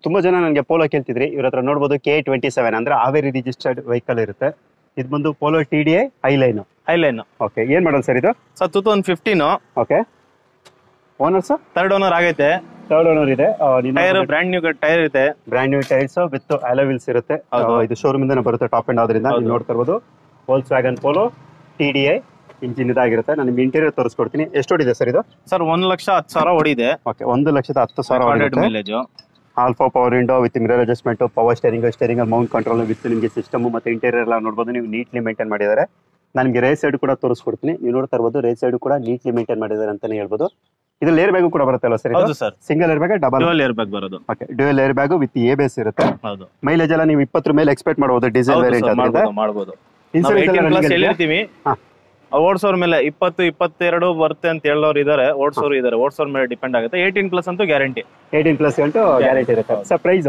ತುಂಬಾ ಜನ ನನಗೆ ಪೋಲೋ ಕೇಳ್ತಿದ್ರಿ ಇವ್ರ ಹತ್ರ ನೋಡ್ಬೋದು ಕೆ ಟ್ವೆಂಟಿ ಸೆವೆನ್ ಅಂದ್ರೆ ಹಾವೇರಿ ರಿಜಿಸ್ಟರ್ಡ್ ವೆಹಿಕಲ್ ಇರುತ್ತೆ ಇದು ಬಂದು Polo T D I highline highline okay ಏನ್ ಮಾಡಲ್ ಸರ್ ಇದು sir two thousand fifteen okay owners third owner ಆಗೈತೆ ಥರ್ಡ್ ಓನರ್ ಇದೆ ಟೈರ್ ಬ್ರ್ಯಾಂಡ್ ನ್ಯೂ ಟೈರ್ ಇದೆ brand new tyres with alloy wheels ಇರುತ್ತೆ ಹೌದು. ಆ, ಇದು ಶೋರೂಮ್ ಇಂದ ಬರುತ್ತೆ ಟಾಪ್ ಅಂಡ್ ಆದ್ರಿಂದ ನೀವು ಹೌದು. ನೋಡ್ತಾ ಇರ್ಬೋದು Volkswagen Polo T D I engine ಇದಾಗಿರುತ್ತೆ ನಾನು ನಿಮ್ಗೆ ಇಂಟೀರಿಯರ್ ತೋರಿಸ್ಕೊಡ್ತೀನಿ ಎಷ್ಟು ಹೊಡಿದೆ ಸರ್ ಇದು ಸರ್ ಒಂದ್ ಲಕ್ಷ ಹತ್ತು ಸಾವಿರ ಹೊಡಿದೆ ಓಕೆ ಒಂದು ಲಕ್ಷದ ಹತ್ತು ಸಾವಿರ ಹಂಡ್ರೆಡ್ ಹೊಡಿರುತ್ತೆ mileage alpha power window with mirror adjustment power steering steering mount control with ನಿಮಗೆ ಸಿಸ್ಟಮ್ ಮತ್ತೆ ಇಂಟೀರಿಯರ್ ಎಲ್ಲ ನೋಡ್ಬೋದು ನೀವು ನೀಟ್ಲಿ ಮೇಂಟೈನ್ ಮಾಡಿದ್ದಾರೆ ನಾನು ನಿಮಗೆ ರೇಸ್ ಸೈಡ್ ಕೂಡ ತೋರಿಸ್ಕೊಡ್ತೀನಿ ನೀವು ನೋಡ್ತಾ ಇರ್ಬೋದು ರೇಸ್ ಸೈಡ್ ಕೂಡ ನೀಟ್ಲಿ ಮೇಂಟೈನ್ ಮಾಡಿದ್ದಾರೆ ಅಂತಾನೆ ಹೇಳ್ಬೋದು ಇದು ಲೇರ್ ಬ್ಯಾಗು ಕೂಡ ಬರುತ್ತಲ್ಲ ಸರ್ ಹೌದು sir single airbag double dual airbag ಬರೋದು okay dual airbag with A base ಇರುತ್ತೆ ಹೌದು ಮೈಲೇಜ್ ಎಲ್ಲ ನೀವು ಇಪ್ಪತ್ತರ ಮೇಲೆ ಎಕ್ಸ್ಪೆಕ್ಟ್ ಮಾಡಬಹುದು ಡೀಸೆಲ್ ಹೌದು ವೇರಿಯಂಟ್ sir, ಅಂತ ಮಾಡ್ಬೋದು ಮಾಡ್ಬೋದು ನಾವು ಇನ್ಸೂರೆನ್ಸ್ ಏಯ್ಟೀನ್ ಪ್ಲಸ್ ಎಲ್ಲ ಹೇಳಿರ್ತೀವಿ ಹಾ. ಓಡಿಸೋರ್ ಮೇಲೆ ಇಪ್ಪತ್ತು ಇಪ್ಪತ್ತೆರಡು ಬರುತ್ತೆ ಅಂತ ಹೇಳೋರು ಇದಾರೆ ಓಡಿಸೋರು ಇದಾರೆ ಓಡಿಸೋರ್ ಮೇಲೆ ಡಿಪೆಂಡ್ ಆಗುತ್ತೆ ಏಯ್ಟೀನ್ ಪ್ಲಸ್ ಅಂತೂ ಗ್ಯಾರಂಟಿ ಏಯ್ಟೀನ್ ಪ್ಲಸ್ ಗಂಟು ಗ್ಯಾರಂಟಿ ಇರುತ್ತೆ ಹೌದು. ಸರ್ ಪ್ರೈಸ್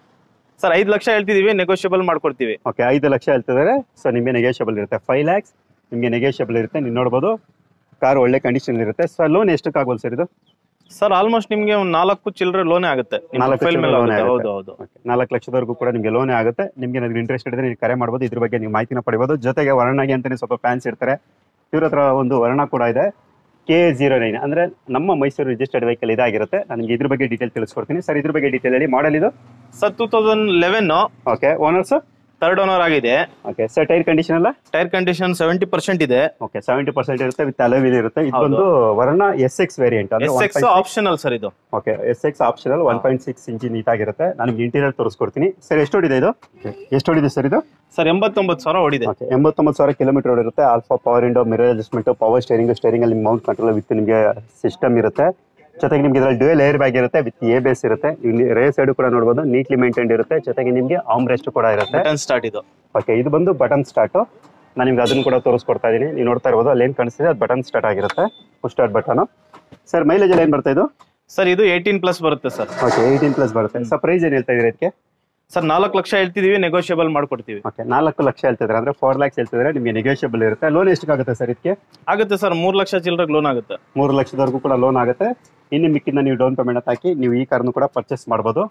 ಸರ್ ಐದು ಲಕ್ಷ ಹೇಳ್ತಿದೀವಿ ನೆಗೋಷಿಯಬಲ್ ಮಾಡ್ಕೊಡ್ತೀವಿ ಓಕೆ ಐದು ಲಕ್ಷ ಹೇಳ್ತಿದ್ದಾರೆ ಸೊ ನಿಮಗೆ ನೆಗೋಷಿಯಬಲ್ ಇರುತ್ತೆ ಫೈವ್ ಲ್ಯಾಕ್ಸ್ ನಿಮಗೆ ನೆಗೋಷಿಯಬಲ್ ಇರುತ್ತೆ ನೀವು ನೋಡ್ಬೋದು ಕಾರ್ ಒಳ್ಳೆ ಕಂಡೀಷನ್ ಇರುತ್ತೆ ಸರ್ ಲೋನ್ ಎಷ್ಟಕ್ಕೆ ಆಗ್ಬೋದು ಸರ್ ಇದು ಸರ್ ಆಲ್ಮೋಸ್ಟ್ ನಿಮ್ಗೆ ಒಂದು ನಾಲ್ಕು ಚಿಲ್ಲರೆ ಲೋನೇ ಆಗುತ್ತೆ ನಿಮ್ಮ ನಾಲ್ಕು profile ಮೇಲೆ ಚಿಲ್ಲರೆ ಆಗುತ್ತೆ. loan ಹೌದು ಆಗುತ್ತೆ. ಹೌದು Okay. ನಾಲ್ಕು ಲಕ್ಷದವರೆಗೂ ಕೂಡ ನಿಮಗೆ ಲೋನೇ ಆಗುತ್ತೆ ನಿಮಗೆ ಏನಾದ್ರು ಇಂಟ್ರೆಸ್ಟ್ ಇದ್ರೆ ನೀವು ಕರೆ ಮಾಡ್ಬೋದು ಇದ್ರ ಬಗ್ಗೆ ನೀವು ಮಾಹಿತಿನ ಪಡಿಬೋದು ಜೊತೆಗೆ ವರ್ಣಗೆ ಅಂತಾನೆ ಸ್ವಲ್ಪ ಫ್ಯಾನ್ಸ್ ಇರ್ತಾರೆ ಇವ್ರ ಹತ್ರ ಒಂದು ವರ್ಣ ಕೂಡ ಇದೆ ಕೆ ಜೀರೋ ನೈನ್ ಅಂದ್ರೆ ನಮ್ಮ ಮೈಸೂರು ರಿಜಿಸ್ಟರ್ಡ್ ವೆಹಿಕಲ್ ಇದಾಗಿರುತ್ತೆ ನಾನು ನಿಮ್ಗೆ ಇದ್ರ ಬಗ್ಗೆ ಡೀಟೇಲ್ ತಿಳಿಸ್ಕೊಡ್ತೀನಿ ಸರ್ ಇದ್ರ ಬಗ್ಗೆ ಡೀಟೇಲ್ ಹೇಳಿ ಮಾಡಲ್ ಇದು sir two thousand eleven okay owners third owner ಆಗಿದೆ ಓಕೆ ಸರ್ ಟೈರ್ ಕಂಡೀಷನ್ ಎಲ್ಲ ಟೈರ್ ಕಂಡೀಷನ್ ಸೆವೆಂಟಿ ಪರ್ಸೆಂಟ್ ಇದೆ ಓಕೆ ಸೆವೆಂಟಿ ಪರ್ಸೆಂಟ್ ಇರುತ್ತೆ ವಿತ್ ಅಲೋವಿಲ್ ಇರುತ್ತೆ ಇದು ಹೌದು. ಬಂದು Verna S X variant S X optional sir ಇದು okay S X optional one point six engine ಇದಾಗಿರುತ್ತೆ ನಾನು ನಿಮ್ಗೆ ಇಂಟೀರಿಯರ್ ತೋರಿಸ್ಕೊಡ್ತೀನಿ ಸರ್ ಎಷ್ಟು ಹೊಡಿದೆ ಇದು ಎಷ್ಟು ಹೊಡಿದೆ ಸರ್ ಇದು ಸರ್ ಎಂಬತ್ತೊಂಬತ್ತು ಸಾವಿರ ಹೊಡಿದೆ ಓಕೆ ಎಂಬತ್ತೊಂಬತ್ತು ಸಾವಿರ ಕಿಲೋಮೀಟರ್ ಇರುತ್ತೆ alpha power window mirror adjustment power steering steering ಅಲ್ಲಿ ಮೌಂಟ್ ಕಂಟ್ರೋಲ್ ವಿತ್ ನಿಮಗೆ ಸಿಸ್ಟಮ್ ಇರುತ್ತೆ ಜೊತೆಗೆ ನಿಮ್ಗೆ ಇದರಲ್ಲಿ ಡ್ಯೂಯಲ್ ಏರ್ ಬ್ಯಾಗ್ ಇರುತ್ತೆ ವಿತ್ ಎ ಬೇಸ್ ಇರುತ್ತೆ ರೇ ಸೈಡ್ ಕೂಡ ನೋಡ್ಬೋದು ನೀಟ್ಲಿ ಮೇಂಟೈನ್ ಇರುತ್ತೆ ಜೊತೆಗೆ ನಿಮಗೆ ಆಮ್ ರೆಸ್ಟ್ ಕೂಡ ಇರುತ್ತೆ ಬಟನ್ ಸ್ಟಾರ್ಟ್ ಇದು ಓಕೆ ಇದು ಬಂದು ಬಟನ್ ಸ್ಟಾರ್ಟ್ ನಾನು ನಿಮ್ಗೆ ಅದನ್ನು ಕೂಡ ತೋರಿಸ್ಕೊಡ್ತಾ ಇದ್ದೀನಿ ನೀವು ನೋಡ್ತಾ ಇರ್ಬೋದು ಅಲ್ಲಿ ಏನು ಕಾಣಿಸ್ತಿದೆ ಅದು ಬಟನ್ ಸ್ಟಾರ್ಟ್ ಆಗಿರುತ್ತೆ push start button sir mileage ಎಲ್ಲ ಏನು ಬರ್ತಾ ಇದು ಸರ್ ಇದು ಏಯ್ಟೀನ್ ಪ್ಲಸ್ ಬರುತ್ತೆ ಸರ್ ಓಕೆ ಏಯ್ಟೀನ್ ಪ್ಲಸ್ ಬರುತ್ತೆ ಸರ್ ಪ್ರೈಸ್ ಏನು ಹೇಳ್ತಾ ಇದ್ದೀರಾ ಇದಕ್ಕೆ ಸರ್ ನಾಲ್ಕು ಲಕ್ಷ ಹೇಳ್ತಿದೀವಿ ನೆಗೋಷಿಯಬಲ್ ಮಾಡ್ಕೊಡ್ತೀವಿ ಓಕೆ ನಾಲ್ಕು ಲಕ್ಷ ಹೇಳ್ತಿದ್ರೆ ಅಂದ್ರೆ ಫೋರ್ ಲ್ಯಾಕ್ಸ್ ಹೇಳ್ತಿದ್ರೆ ನಿಮಗೆ ನೆಗೋಷಿಯಬಲ್ ಇರುತ್ತೆ ಲೋನ್ ಎಷ್ಟಕ್ಕಾಗುತ್ತೆ ಸರ್ ಇದಕ್ಕೆ ಆಗುತ್ತೆ ಸರ್ ಮೂರು ಲಕ್ಷ ಚಿಲ್ಲರೆ ಲೋನ್ ಆಗುತ್ತೆ ಮೂರು ಲಕ್ಷದವರೆಗೂ ಕೂಡ ಲೋನ್ ಆಗುತ್ತೆ ಇನ್ನು ಮಿಕ್ಕಿನ ನೀವು ಡೌನ್ ಪೇಮೆಂಟ್ ಹಾಕಿ ನೀವು ಈ ಕಾರ್ನು ಕೂಡ ಪರ್ಚೇಸ್ ಮಾಡ್ಬೋದು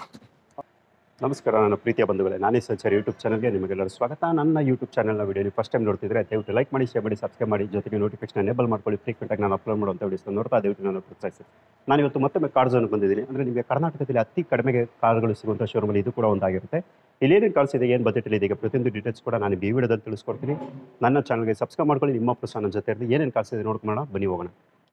ನಮಸ್ಕಾರ ನನ್ನ ಪ್ರೀತಿಯ ಬಂಧುಗಳೇ ನಾನೇ ಸಂಚಾರಿ ಯೂಟ್ಯೂಬ್ ಚಾನಲ್ಗೆ ನಿಮಗೆಲ್ಲರೂ ಸ್ವಾಗತ ನನ್ನ ಯೂಟ್ಯೂಬ್ ಚಾನಲ್ನ ವಿಡಿಯೋ ನೀವು ಫಸ್ಟ್ ಟೈಮ್ ನೋಡ್ತಿದ್ರೆ ದಯವಿಟ್ಟು ಲೈಕ್ ಮಾಡಿ ಶೇರ್ ಮಾಡಿ ಸಬ್ಸ್ಕ್ರೈಬ್ ಮಾಡಿ ಜೊತೆಗೆ ನೋಟಿಫಿಕೇಶನ್ ಎನೇಬಲ್ ಮಾಡ್ಕೊಳ್ಳಿ ಫ್ರೀಕ್ವೆಂಟ್ ಆಗಿ ನಾನು ಅಪ್ಲೋಡ್ ಮಾಡುವಂಥ ವಿಡಿಯೋಸ್ ನೋಡ್ತಾ ದಯವಿಟ್ಟು ನಾನು ಪ್ರೋತ್ಸಾಹಿಸಿ ನಾನು ಇವತ್ತು ಮತ್ತೊಮ್ಮೆ ಕಾರ್ ಝೋನ್ ಬಂದಿದ್ದೀನಿ ಅಂದರೆ ನಿಮಗೆ ಕರ್ನಾಟಕದಲ್ಲಿ ಅತಿ ಕಡಿಮೆಗೆ ಕಾರ್ಗಳು ಸಿಗುವಂಥ ಶೋರೂಮಲ್ಲಿ ಇದು ಕೂಡ ಒಂದಾಗಿರುತ್ತೆ ಇಲ್ಲಿ ಏನೇನು ಕಾರ್ಸ್ ಇದೆ ಏನು ಬಜೆಟ್ ಇದೆ ಈಗ ಪ್ರತಿಯೊಂದು ಡೀಟೇಲ್ಸ್ ಕೂಡ ನಾನು ಈ ವಿಡಿಯೋದಲ್ಲಿ ತಿಳಿಸ್ಕೊಡ್ತೀನಿ ನನ್ನ ಚಾನಲ್ಗೆ ಸಬ್ಸ್ಕ್ರೈಬ್ ಮಾಡ್ಕೊಳ್ಳಿ ನಿಮ್ಮ ಪ್ರೋತ್ಸಾಹ ನನ್ನ ಜೊತೆ ಇರಲಿ ಏನೇನು ಕಾರ್ಸ್ ಇದೆ ನೋಡ್ಕೊಳ್ಳೋಣ ಬನ್ನಿ ಹೋಗೋಣ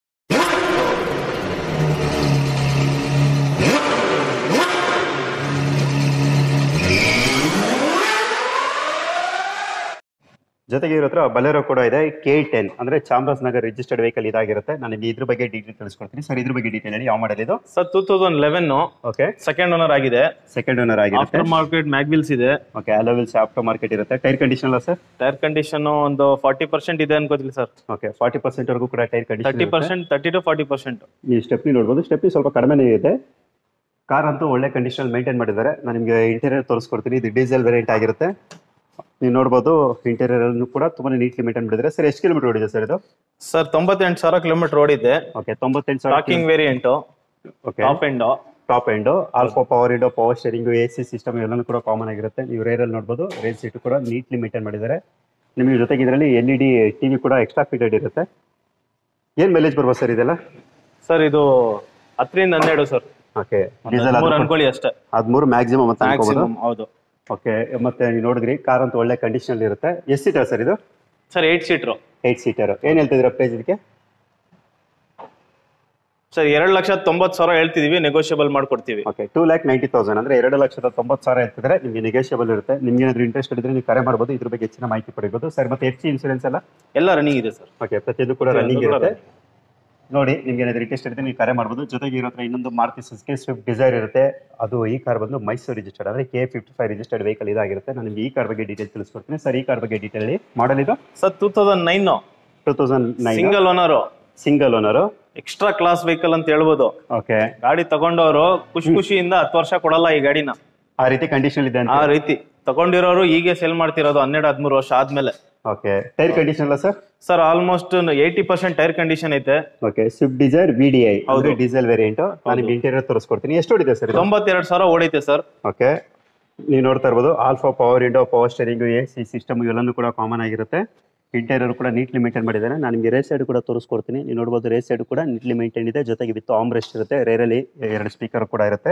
ಜೊತೆಗೆ ಇವ್ರ ಹತ್ರ ಬಲೆರೋ ಕೂಡ ಇದೆ ಕೆ ಟೆನ್ ಅಂದ್ರೆ ಚಾಮರಾಜನಗರ್ ರಿಜಿಸ್ಟರ್ಡ್ ವೆಹಿಕಲ್ ಇದಾಗಿರುತ್ತೆ ನಾನು ನಿಮಗೆ ಇದ್ರ ಬಗ್ಗೆ ಡೀಟೇಲ್ ತಿಳಿಸ್ಕೊಡ್ತೀನಿ ಸರ್ ಇದ್ರ ಬಗ್ಗೆ ಡೀಟೇಲ್ ಹೇಳಿ ಯಾವ ಮಾಡಲ್ ಇದು sir two thousand eleven okay second owner ಆಗಿದೆ ಸೆಕೆಂಡ್ ಓನರ್ ಆಗಿರುತ್ತೆ ಆಫ್ಟರ್ ಮಾರ್ಕೆಟ್ ಮ್ಯಾಗ್ವಿಲ್ಸ್ ಇದೆ ಓಕೆ ಅಲೋವಿಲ್ಸ್ ಆಫ್ಟರ್ ಮಾರ್ಕೆಟ್ ಇರುತ್ತೆ ಟೈರ್ ಕಂಡೀಷನ್ ಅಲ್ಲ ಸರ್ ಟೈರ್ ಕಂಡೀಷನ್ ಒಂದು ಫಾರ್ಟಿ ಪರ್ಸೆಂಟ್ ಇದೆ ಅನ್ಕೋತೀನಿ ಸರ್ ಓಕೆ ಫಾರ್ಟಿ ಪರ್ಸೆಂಟ್ ವರೆಗೂ ಕೂಡ tyre thirty condition percent thirty to forty percent ನೀವು ಸ್ಟೆಪ್ನಿ ನೋಡ್ಬೋದು ಸ್ಟೆಪ್ನಿ ಸ್ವಲ್ಪ ಕಡಿಮೆನೇ ಇದೆ ಕಾರ್ ಅಂತೂ ಒಳ್ಳೆ ಕಂಡೀಷನ್ ಮೇಂಟೈನ್ ಮಾಡಿದ್ದಾರೆ ನಾನು ನಿಮಗೆ ಇಂಟೀರಿಯರ್ ತೋರಿಸ್ಕೊಡ್ತೀನಿ ಇದು ಡೀಸೆಲ್ ವೇರಿಯಂಟ್ ಆಗಿರುತ್ತೆ ನೀವು ನೋಡ್ಬೋದು ಇಂಟೀರಿಯರ್ ಅನ್ನು ಕೂಡ ತುಂಬಾ ನೀಟ್ಲಿ ಮೇಂಟೈನ್ ಮಾಡಿದ್ದಾರೆ ಸರ್ ಎಷ್ಟು ಕಿಲೋಮೀಟರ್ ಓಡಿದೆ ಸರ್ ಇದು ಸರ್ ತೊಂಬತ್ತೆಂಟು ಸಾವಿರ ಕಿಲೋಮೀಟರ್ ಓಡಿದೆ ಓಕೆ ತೊಂಬತ್ತೆಂಟು ಸಾವಿರ talking variant okay top end top end alpha power window power steering A C system ಎಲ್ಲನೂ ಕೂಡ ಕಾಮನ್ ಆಗಿರುತ್ತೆ ನೀವು ರೇರಲ್ಲಿ ನೋಡ್ಬೋದು ರೇಲ್ ಸೀಟ್ ಕೂಡ ನೀಟ್ಲಿ ಮೇಂಟೈನ್ ಮಾಡಿದ್ದಾರೆ ನಿಮಗೆ ಜೊತೆಗೆ ಇದರಲ್ಲಿ ಎಲ್ ಇ ಡಿ ಟಿವಿ ಕೂಡ ಎಕ್ಸ್ಟ್ರಾ ಫಿಟೆಡ್ ಇರುತ್ತೆ ಏನು ಮೈಲೇಜ್ ಬರ್ಬೋದು ಸರ್ ಇದೆಲ್ಲ ಸರ್ ಇದು ಹತ್ತರಿಂದ ಹನ್ನೆರಡು ಸರ್ ಓಕೆ ಡೀಸೆಲ್ ಮೂರು ಅನ್ಕೊಳ್ಳಿ ಅಷ್ಟೇ ಹದಿಮೂರು ಮ್ಯಾಕ್ಸಿಮಮ್ ಅಂತ ಅನ್ಕೋಬೋದು ಮ್ಯಾಕ್ಸಿಮಮ್ ಹೌದು ಓಕೆ ಮತ್ತೆ ನೀವು ನೋಡಿದ್ರಿ ಕಾರ್ ಅಂತೂ ಒಳ್ಳೆ ಕಂಡೀಷನ್ ಇರುತ್ತೆ ಎಷ್ಟು ಸೀಟರ್ ಸರ್ ಇದು sir eight seater eight seater ಏನು ಹೇಳ್ತಿದ್ದೀರಾ ಪ್ರೈಸ್ ಇದಕ್ಕೆ ಸರ್ ಎರಡು ಲಕ್ಷ ತೊಂಬತ್ತು ಸಾವಿರ ಹೇಳ್ತಿದೀವಿ ನೆಗೋಷಿಯಬಲ್ ಮಾಡ್ಕೊಡ್ತೀವಿ okay two lakh ninety thousand ಅಂದ್ರೆ ಎರಡು ಲಕ್ಷದ ತೊಂಬತ್ತು ಸಾವಿರ ಹೇಳ್ತಿದ್ರೆ ನಿಮಗೆ ನೆಗೋಷಿಯಬಲ್ ಇರುತ್ತೆ ನಿಮ್ಗೆ ಏನಾದ್ರು ಇಂಟ್ರೆಸ್ಟ್ ಇದ್ರೆ ನೀವು ಕರೆ ಮಾಡ್ಬೋದು ಇದ್ರ ಬಗ್ಗೆ ಹೆಚ್ಚಿನ ಮಾಹಿತಿ ಪಡಿಬೋದು ಸರ್ ಮತ್ತೆ ಎಫ್ ಸಿ ಇನ್ಸೂರೆನ್ಸ್ ಎಲ್ಲ ಎಲ್ಲ ರನ್ನಿಂಗ್ ಇದೆ ಸರ್ ಓಕೆ ಪ್ರತಿಯೊಂದು ಕೂಡ ರನ್ನಿಂಗ್ ಪ್ರತಿಯೊಂದು ಕೂಡ ಇರುತ್ತೆ ನೋಡಿ ನಿಮ್ಗೆ ಏನಾದ್ರು ಇಂಟ್ರೆಸ್ಟ್ ಇರುತ್ತೆ ನೀವು ಕರೆ ಮಾಡ್ಬೋದು ಜೊತೆಗೆ ಇರೋ ಹತ್ರ ಇನ್ನೊಂದು ಮಾರುತಿ ಸುಜುಕಿ ಸ್ವಿಫ್ಟ್ ಡಿಸೈರ್ ಇರುತ್ತೆ ಅದು ಈ ಕಾರ್ ಬಂದು ಮೈಸೂರು ರಿಜಿಸ್ಟರ್ಡ್ ಅಂದ್ರೆ K fifty five registered vehicle ಇದಾಗಿರುತ್ತೆ ನಾನು ನಿಮ್ಗೆ ಈ ಕಾರ್ ಬಗ್ಗೆ ಡೀಟೇಲ್ ತಿಳಿಸ್ಕೊಡ್ತೀನಿ ಸರ್ ಈ ಕಾರ್ ಬಗ್ಗೆ ಡೀಟೇಲ್ ಹೇಳಿ ಮಾಡಲ್ ಇದು sir two thousand nine two thousand nine single owner single owner extra class vehicle ಅಂತ ಹೇಳ್ಬೋದು ಓಕೆ ಗಾಡಿ ತಗೊಂಡವರು ಖುಷಿ ಖುಷಿಯಿಂದ ಹತ್ತು ವರ್ಷ ಕೊಡಲ್ಲ ಈ ಗಾಡಿನ ಆ ರೀತಿ ಕಂಡೀಷನ್ ಇದೆ ಅಂತ ಆ ರೀತಿ ತಗೊಂಡಿರೋರು ಹೀಗೆ ಸೆಲ್ ಮಾಡ್ತಿರೋದು ಹನ್ನೆರಡು ಹದಿಮೂರು ವರ್ಷ ಆದ್ಮೇಲೆ ಓಕೆ ಟೈರ್ ಕಂಡೀಷನ್ ಎಲ್ಲ sir sir almost eighty percent tyre condition ಐತೆ okay Swift Dzire V D I ಹೌದು. ಡೀಸೆಲ್ ವೇರಿಯಂಟ್ ನಾನು ನಿಮ್ಗೆ ಇಂಟೀರಿಯರ್ ತೋರಿಸ್ಕೊಡ್ತೀನಿ ಎಷ್ಟು ಹೊಡಿದೆ ಸರ್ ಇದು ತೊಂಬತ್ತೆರಡು ಸಾವಿರ ಓಡೈತೆ ಸರ್ ಓಕೆ ನೀವು ನೋಡ್ತಾ ಇರ್ಬೋದು alpha power window power steering A C system ಇವೆಲ್ಲನೂ ಕೂಡ ಕಾಮನ್ ಆಗಿರುತ್ತೆ ಇಂಟೀರಿಯರ್ ಕೂಡ ನೀಟ್ಲಿ ಮೇಂಟೈನ್ ಮಾಡಿದ್ದಾರೆ ನಾನು ನಿಮಗೆ ರೇಸ್ ಸೈಡ್ ಕೂಡ ತೋರಿಸ್ಕೊಡ್ತೀನಿ ನೀವು ನೋಡ್ಬೋದು ರೇಸ್ ಸೈಡ್ ಕೂಡ ನೀಟ್ಲಿ ಮೇಂಟೈನ್ ಇದೆ ಜೊತೆಗೆ ವಿತ್ ಆಮ್ ರೆಸ್ಟ್ ಇರುತ್ತೆ ರೇರಲ್ಲಿ ಎರಡು ಸ್ಪೀಕರ್ ಕೂಡ ಇರುತ್ತೆ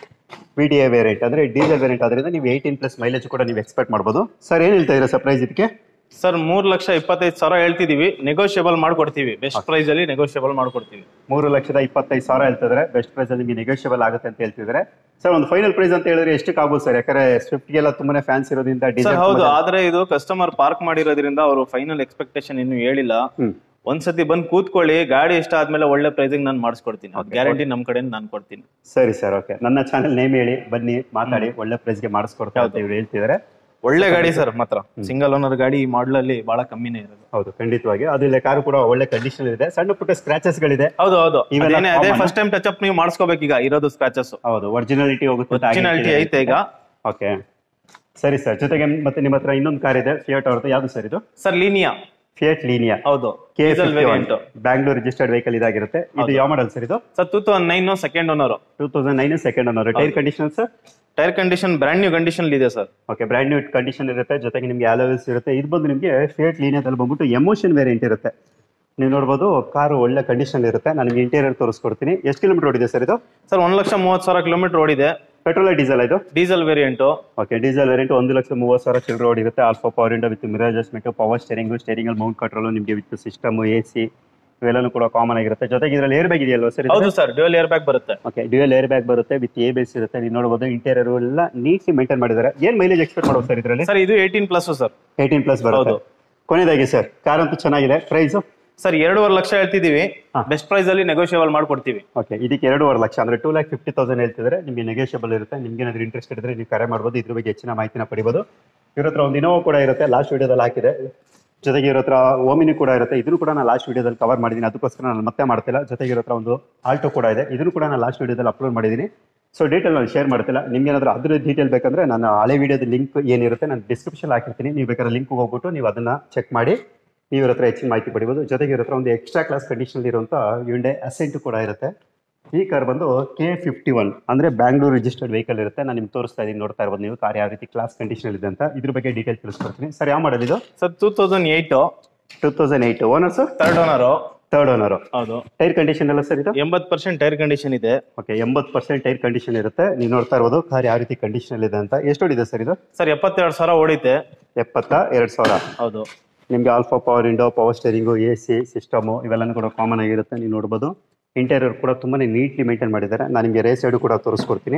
ವಿ ಡಿ ಐ ವೇರಿಯಂಟ್ ಅಂದರೆ ಡೀಸೆಲ್ ವೇರಿಯಂಟ್ ಆದ್ರಿಂದ ನೀವು ಏಯ್ಟೀನ್ ಪ್ಲಸ್ ಮೈಲೇಜ್ ಕೂಡ ನೀವು ಎಕ್ಸ್ಪೆಕ್ಟ್ ಮಾಡ್ಬೋದು ಸರ್ ಏನು ಹೇಳ್ತಾ ಇದ್ದೀರಾ ಸರ್ ಪ್ರೈಸ್ ಇದಕ್ಕೆ ಸರ್ ಮೂರ್ ಲಕ್ಷ ಇಪ್ಪತ್ತೈದು ಸಾವಿರ ಹೇಳ್ತಿದೀವಿ ನೆಗೋಷಿಯಬಲ್ ಮಾಡ್ಕೊಡ್ತೀವಿ ಬೆಸ್ಟ್ ಪ್ರೈಸ್ ಅಲ್ಲಿ ನೆಗೋಷಿಯಬಲ್ ಮಾಡ್ಕೊಡ್ತೀವಿ ಮೂರು ಲಕ್ಷದ ಇಪ್ಪತ್ತೈದು ಸಾವಿರ ಹೇಳ್ತಿದ್ರೆ ಬೆಸ್ಟ್ ಪ್ರೈಸ್ ಅಲ್ಲಿ ನಿಮಗೆ ನೆಗೋಷಿಯಬಲ್ ಆಗುತ್ತೆ ಅಂತ ಹೇಳ್ತಿದ್ರೆ ಸರ್ ಒಂದು ಫೈನಲ್ ಪ್ರೈಸ್ ಅಂತ ಹೇಳಿದ್ರೆ ಎಷ್ಟಕ್ಕೆ ಆಗ್ಬೋದು ಸರ್ ಯಾಕಂದ್ರೆ ಸ್ವಿಫ್ಟ್ಗೆಲ್ಲ ತುಂಬಾನೇ ಫ್ಯಾನ್ಸ್ ಇರೋದ್ರಿಂದ ಸರ್ ಡೀಸೆಲ್ ಹೌದು ಆದ್ರೆ ಇದು ಕಸ್ಟಮರ್ ಪಾರ್ಕ್ ಮಾಡಿರೋದ್ರಿಂದ ಅವರು ಫೈನಲ್ ಎಕ್ಸ್ಪೆಕ್ಟೇಷನ್ ಇನ್ನು ಹೇಳಿಲ್ಲ ಹ್ಮ್ ಒಂದ್ಸತಿ ಬಂದ್ ಕೂತ್ಕೊಳ್ಳಿ ಗಾಡಿ ಇಷ್ಟ ಆದ್ಮೇಲೆ ಒಳ್ಳೆ ಪ್ರೈಸಿಗೆ ನಾನು ಮಾಡಿಸ್ಕೊಡ್ತೀನಿ ಅದು ಗ್ಯಾರಂಟಿ ನಮ್ ಕಡೆಯಿಂದ ನಾನು ಕೊಡ್ತೀನಿ ಸರಿ ಸರ್ ಓಕೆ ನನ್ನ ಚಾನಲ್ ನೇಮ್ ಹೇಳಿ ಬನ್ನಿ ಮಾತಾಡಿ ಒಳ್ಳೆ ಪ್ರೈಸ್ಗೆ ಮಾಡಿಸ್ಕೊಡ್ತಾ ಅಂತ ಇವ್ರು ಹೇಳ್ತಿದ್ದಾರೆ ಒಳ್ಳೆ ಗಾಡಿ ಸರ್ ಮಾತ್ರ ಸಿಂಗಲ್ ಓನರ್ ಗಾಡಿ ಈ model ಅಲ್ಲಿ ಬಹಳ ಕಮ್ಮಿನೇ ಇರೋದು ಹೌದು ಖಂಡಿತವಾಗಿ ಅದು ಇಲ್ಲ ಕಾರು ಕೂಡ ಒಳ್ಳೆ ಕಂಡೀಷನ್ ಇದೆ ಸಣ್ಣ ಪುಟ್ಟ ಸ್ಕ್ರಾಚಸ್ ಗಳಿದೆ ಹೌದು ಹೌದು ಇವೆಲ್ಲ ಅದೇನೇ ಅದೇ common. First time touch up ನೀವು ಮಾಡಿಸ್ಕೋಬೇಕೀಗ ಇರೋದು ಸ್ಕ್ರಾಚಸ್ ಹೌದು ಒರಿಜಿನಾಲಿಟಿ ಹೋಗುತ್ತೆ ಒರಿಜಿನಾಲಿಟಿ ಐತೆ ಈಗ ಓಕೆ ಸರಿ ಸರ್ ಜೊತೆಗೆ ಮತ್ತೆ ನಿಮ್ಮ ಹತ್ರ ಇನ್ನೊಂದು ಕಾರ್ ಇದೆ ಫಿಯಟ್ ಅವ್ರದ್ದು ಯಾವ್ದು ಸರ್ ಇದು ಸರ್ ಲೀನಿಯಾ ಫಿಯಟ್ ಲೀನಿಯಾ ಹೌದು K diesel variant Bangalore registered vehicle ಇದಾಗಿರುತ್ತೆ ಇದು ಯಾವ ಮಾಡಲ್ ಸರ್ ಇದು sir two thousand nine second owner two thousand nine second ಅನ್ನೋರು tyre condition sir tyre condition brand new condition ಇದೆ sir okay brand new condition ಇರುತ್ತೆ ಜೊತೆಗೆ ನಿಮಗೆ ಅಲೋವೆಲ್ಸ್ ಇರುತ್ತೆ ಇದು ಬಂದು ನಿಮಗೆ ಫಿಯಟ್ ಲೀನಿಯಾದಲ್ಲಿ ಬಂದ್ಬಿಟ್ಟು ಎಮೋಷನ್ ವೇರಿಯಂಟ್ ಇರುತ್ತೆ ನೀವು ನೋಡ್ಬೋದು ಕಾರು ಒಳ್ಳೆ ಕಂಡೀಷನ್ ಇರುತ್ತೆ ನಾನು ನಿಮಗೆ ಇಂಟೀರಿಯರ್ ತೋರಿಸ್ಕೊಡ್ತೀನಿ ಎಷ್ಟು ಕಿಲೋಮೀಟರ್ ಓಡಿದೆ ಸರ್ ಇದು ಸರ್ ಒಂದ್ ಲಕ್ಷ ಮೂವತ್ತು ಸಾವಿರ ಕಿಲೋಮೀಟರ್ ಓಡಿದೆ ಪೆಟ್ರೋಲ್ ಡೀಸೆಲ್ ಇದು diesel variant okay diesel variant ಒಂದು ಲಕ್ಷ ಮೂವತ್ತು ಸಾವಿರ ಚಿಲ್ಲರೆ ರೋಡ್ ಇರುತ್ತೆ alpha power window with mirror adjustment power steering steering mount control ನಿಮಗೆ ವಿತ್ ಸಿಸ್ಟಮ್ ಎ ಸಿ ಇವೆಲ್ಲನೂ ಕೂಡ ಕಾಮನ್ ಆಗಿರುತ್ತೆ ಜೊತೆಗೆ ಇದರಲ್ಲಿ ಏರ್ ಬ್ಯಾಗ್ ಇದೆಯಲ್ವಾ ಸರ್ ಹೌದು ಸರ್ ಡ್ಯೂಯಲ್ ಏರ್ ಬ್ಯಾಗ್ ಬರುತ್ತೆ ಓಕೆ ಡ್ಯೂಯಲ್ ಏರ್ ಬ್ಯಾಗ್ ಬರುತ್ತೆ ವಿತ್ ಎ ಬೇಸ್ ಇರುತ್ತೆ ನೀವು ನೋಡ್ಬೋದು ಇಂಟೀರಿಯರ್ ಎಲ್ಲ ನೀಟ್ಲಿ ಮೇಂಟೈನ್ ಮಾಡಿದ್ದಾರೆ ಏನು ಮೈಲೇಜ್ ಎಕ್ಸ್ಪೆಕ್ಟ್ ಮಾಡೋದು ಸರ್ ಇದರಲ್ಲಿ ಸರ್ ಇದು eighteen plus sir eighteen plus ಬರುತ್ತೆ ಹೌದು. ಕೊನೆಯದಾಗಿ ಸರ್ ಕಾರ್ ಅಂತೂ ಚೆನ್ನಾಗಿದೆ ಪ್ರೈಸು ಸರ್ ಎರಡೂವರೆ ಲಕ್ಷ ಹೇಳ್ತಿದೀವಿ ಹಾ. ಬೆಸ್ಟ್ ಪ್ರೈಸ್ ಅಲ್ಲಿ ನೆಗೋಷಿಯಬಲ್ ಮಾಡ್ಕೊಡ್ತೀವಿ ಓಕೆ ಇದಕ್ಕೆ ಎರಡೂವರೆ ಲಕ್ಷ ಅಂದ್ರೆ ಟೂ ಲ್ಯಾಕ್ ಫಿಫ್ಟಿ ತೌಸಂಡ್ ಹೇಳ್ತಿದ್ರೆ ನಿಮಗೆ ನೆಗೋಷಿಯಬಲ್ ಇರುತ್ತೆ ನಿಮ್ಗೆ ಏನಾದ್ರು ಇಂಟ್ರೆಸ್ಟ್ ಇದ್ರೆ ನೀವು ಕರೆ ಮಾಡ್ಬೋದು ಇದ್ರ ಬಗ್ಗೆ ಹೆಚ್ಚಿನ ಮಾಹಿತಿನ ಪಡಿಬೋದು ಇವ್ರ ಹತ್ರ ಒಂದು ಇನೋವಾ ಕೂಡ ಇರುತ್ತೆ ಲಾಸ್ಟ್ ವಿಡಿಯೋದಲ್ಲಿ ಹಾಕಿದೆ ಜೊತೆಗೆ ಇವ್ರ ಹತ್ರ ಓಮಿನಿ ಕೂಡ ಇರುತ್ತೆ ಇದನ್ನು ಕೂಡ ನಾನು ಲಾಸ್ಟ್ ವಿಡಿಯೋದಲ್ಲಿ ಕವರ್ ಮಾಡಿದ್ದೀನಿ ಅದಕ್ಕೋಸ್ಕರ ನಾನು ಮತ್ತೆ ಮಾಡ್ತಿಲ್ಲ ಜೊತೆಗೆ ಇವ್ರ ಹತ್ರ ಒಂದು ಆಲ್ಟೋ ಕೂಡ ಇದೆ ಇದನ್ನು ಕೂಡ ನಾನು ಲಾಸ್ಟ್ ವಿಡಿಯೋದಲ್ಲಿ ಅಪ್ಲೋಡ್ ಮಾಡಿದ್ದೀನಿ ಸೊ ಡೀಟೇಲ್ ನಾನು ಶೇರ್ ಮಾಡ್ತಿಲ್ಲ ನಿಮ್ಗೆ ಏನಾದ್ರು ಅದ್ರ ಡೀಟೇಲ್ ಬೇಕಂದ್ರೆ ನಾನು ಹಳೆ ವಿಡಿಯೋದ ಲಿಂಕ್ ಏನಿರುತ್ತೆ ನಾನು ಡಿಸ್ಕ್ರಿಪ್ಷನ್ ಹಾಕಿರ್ತೀನಿ ನೀವು ಬೇಕಾದ್ರೆ ಲಿಂಕ್ ಹೋಗ್ಬಿಟ್ಟು ನೀವು ಅದನ್ನ ಚೆಕ್ ಮಾಡಿ ನೀವು ಇವ್ರ ಹತ್ರ ಹೆಚ್ಚಿನ ಮಾಹಿತಿ ಪಡಿಬೋದು ಜೊತೆಗೆ ಇವ್ರ ಹತ್ರ ಒಂದು ಎಕ್ಸ್ಟ್ರಾ ಕ್ಲಾಸ್ ಕಂಡೀಷನ್ ಇರುವಂಥ ಯುಂಡೆ ಅಸೆಂಟ್ ಕೂಡ ಇರುತ್ತೆ ಈ ಕಾರ್ ಬಂದು ಕೆ ಫಿಫ್ಟಿ ಒನ್ ಅಂದ್ರೆ ಬ್ಯಾಂಗ್ಳೂರ್ ರಿಜಿಸ್ಟರ್ಡ್ ವೆಹಿಕಲ್ ಇರುತ್ತೆ ನಾನು ನಿಮ್ಗೆ ತೋರಿಸ್ತಾ ಇದ್ದೀನಿ ನೋಡ್ತಾ ಇರ್ಬೋದು ನೀವು ಕಾರ್ ಯಾವ ರೀತಿ ಕ್ಲಾಸ್ ಕಂಡೀಷನ್ ಇದೆ ಅಂತ ಇದ್ರ ಬಗ್ಗೆ ಡೀಟೇಲ್ ತಿಳಿಸ್ಕೊಡ್ತೀನಿ ಸರ್ ಯಾವ ಮಾಡಲ್ ಇದು sir two thousand eight two thousand eight owner sir third owner third owner ಹೌದು ಟೈರ್ ಕಂಡೀಷನ್ ಎಲ್ಲ ಸರ್ ಇದು ಎಂಬತ್ತು ಪರ್ಸೆಂಟ್ ಟೈರ್ ಕಂಡೀಷನ್ ಇದೆ ಓಕೆ ಎಂಬತ್ತು ಪರ್ಸೆಂಟ್ ಟೈರ್ ಕಂಡೀಷನ್ ಇರುತ್ತೆ ನೀವು ನೋಡ್ತಾ ಇರ್ಬೋದು ಕಾರ್ ಯಾವ ರೀತಿ ಕಂಡೀಷನ್ ಇದೆ ಅಂತ ಎಷ್ಟು ಹೊಡಿದೆ ಸರ್ ಇದು ಸರ್ ಎಪ್ಪತ್ತೆರಡು ಸಾವಿರ ಓಡೈತೆ ಎಪ್ಪತ್ತ ಎರಡು ಸಾವಿರ ಹೌದು ನಿಮಗೆ alpha power window power steering A C system ಇವೆಲ್ಲನೂ ಕೂಡ ಕಾಮನ್ ಆಗಿರುತ್ತೆ ನೀವು ನೋಡ್ಬೋದು ಇಂಟೀರಿಯರ್ ಕೂಡ ತುಂಬಾ ನೀಟ್ಲಿ ಮೇಂಟೈನ್ ಮಾಡಿದ್ದಾರೆ ನಾನು ನಿಮಗೆ ರೇಸ್ ಸೈಡು ಕೂಡ ತೋರಿಸ್ಕೊಡ್ತೀನಿ